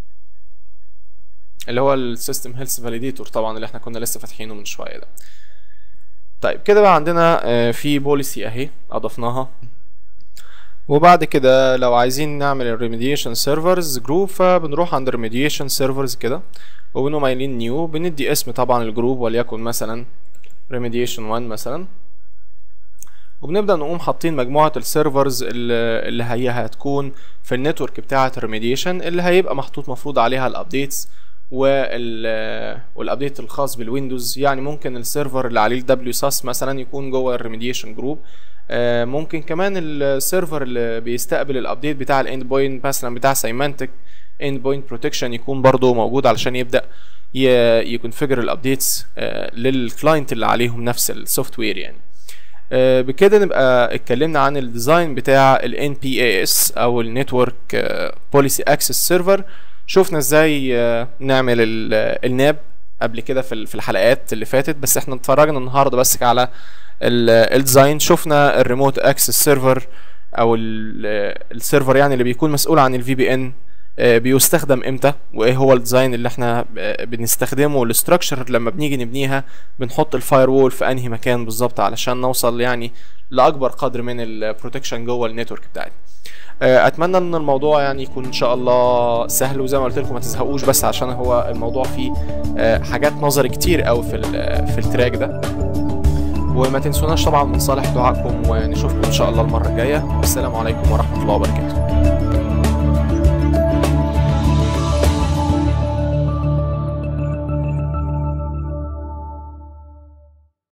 اللي هو السيستم هيلث فاليديتور طبعا اللي احنا كنا لسه فاتحينه من شويه ده طيب كده بقى عندنا في بوليسي اهي اضفناها وبعد كده لو عايزين نعمل الريميديشن سيرفرز جروب فبنروح عند الريميديشن سيرفرز كده وبنقوم قايلين نيو بندي اسم طبعا الجروب وليكن مثلا ريميديشن 1 مثلا وبنبدا نقوم حاطين مجموعه السيرفرز اللي هي هتكون في النتورك بتاعه الريميديشن اللي هيبقى محطوط مفروض عليها الابديتس وال والابديت الخاص بالويندوز يعني ممكن السيرفر اللي عليه الدبليو ساس مثلا يكون جوه الريميديشن جروب ممكن كمان السيرفر اللي بيستقبل الابديت بتاع الاند بوينت مثلا بتاع سيمانتك اند بوينت بروتكشن يكون برضو موجود علشان يبدا يكونفيجر الابديتس للكلاينت اللي عليهم نفس السوفت وير يعني بكده نبقى اتكلمنا عن الديزاين بتاع ال NPAS او النتورك بوليسي اكسس سيرفر شفنا ازاي نعمل الناب قبل كده في الحلقات اللي فاتت بس احنا اتفرجنا النهارده بس على الديزاين شفنا الريموت اكسس سيرفر او السيرفر يعني اللي بيكون مسؤول عن الفي بي ان بيستخدم امتى وايه هو الديزاين اللي احنا بنستخدمه والاستراكشر لما بنيجي نبنيها بنحط الفاير وول في انهي مكان بالظبط علشان نوصل يعني لاكبر قدر من البروتكشن جوه النتورك بتاعتنا اتمنى ان الموضوع يعني يكون ان شاء الله سهل وزي ما قلت لكم ما تزهقوش بس عشان هو الموضوع فيه حاجات نظري كتير قوي في في التراك ده وما تنسوناش طبعا من صالح دعائكم ونشوفكم ان شاء الله المره الجايه والسلام عليكم ورحمه الله وبركاته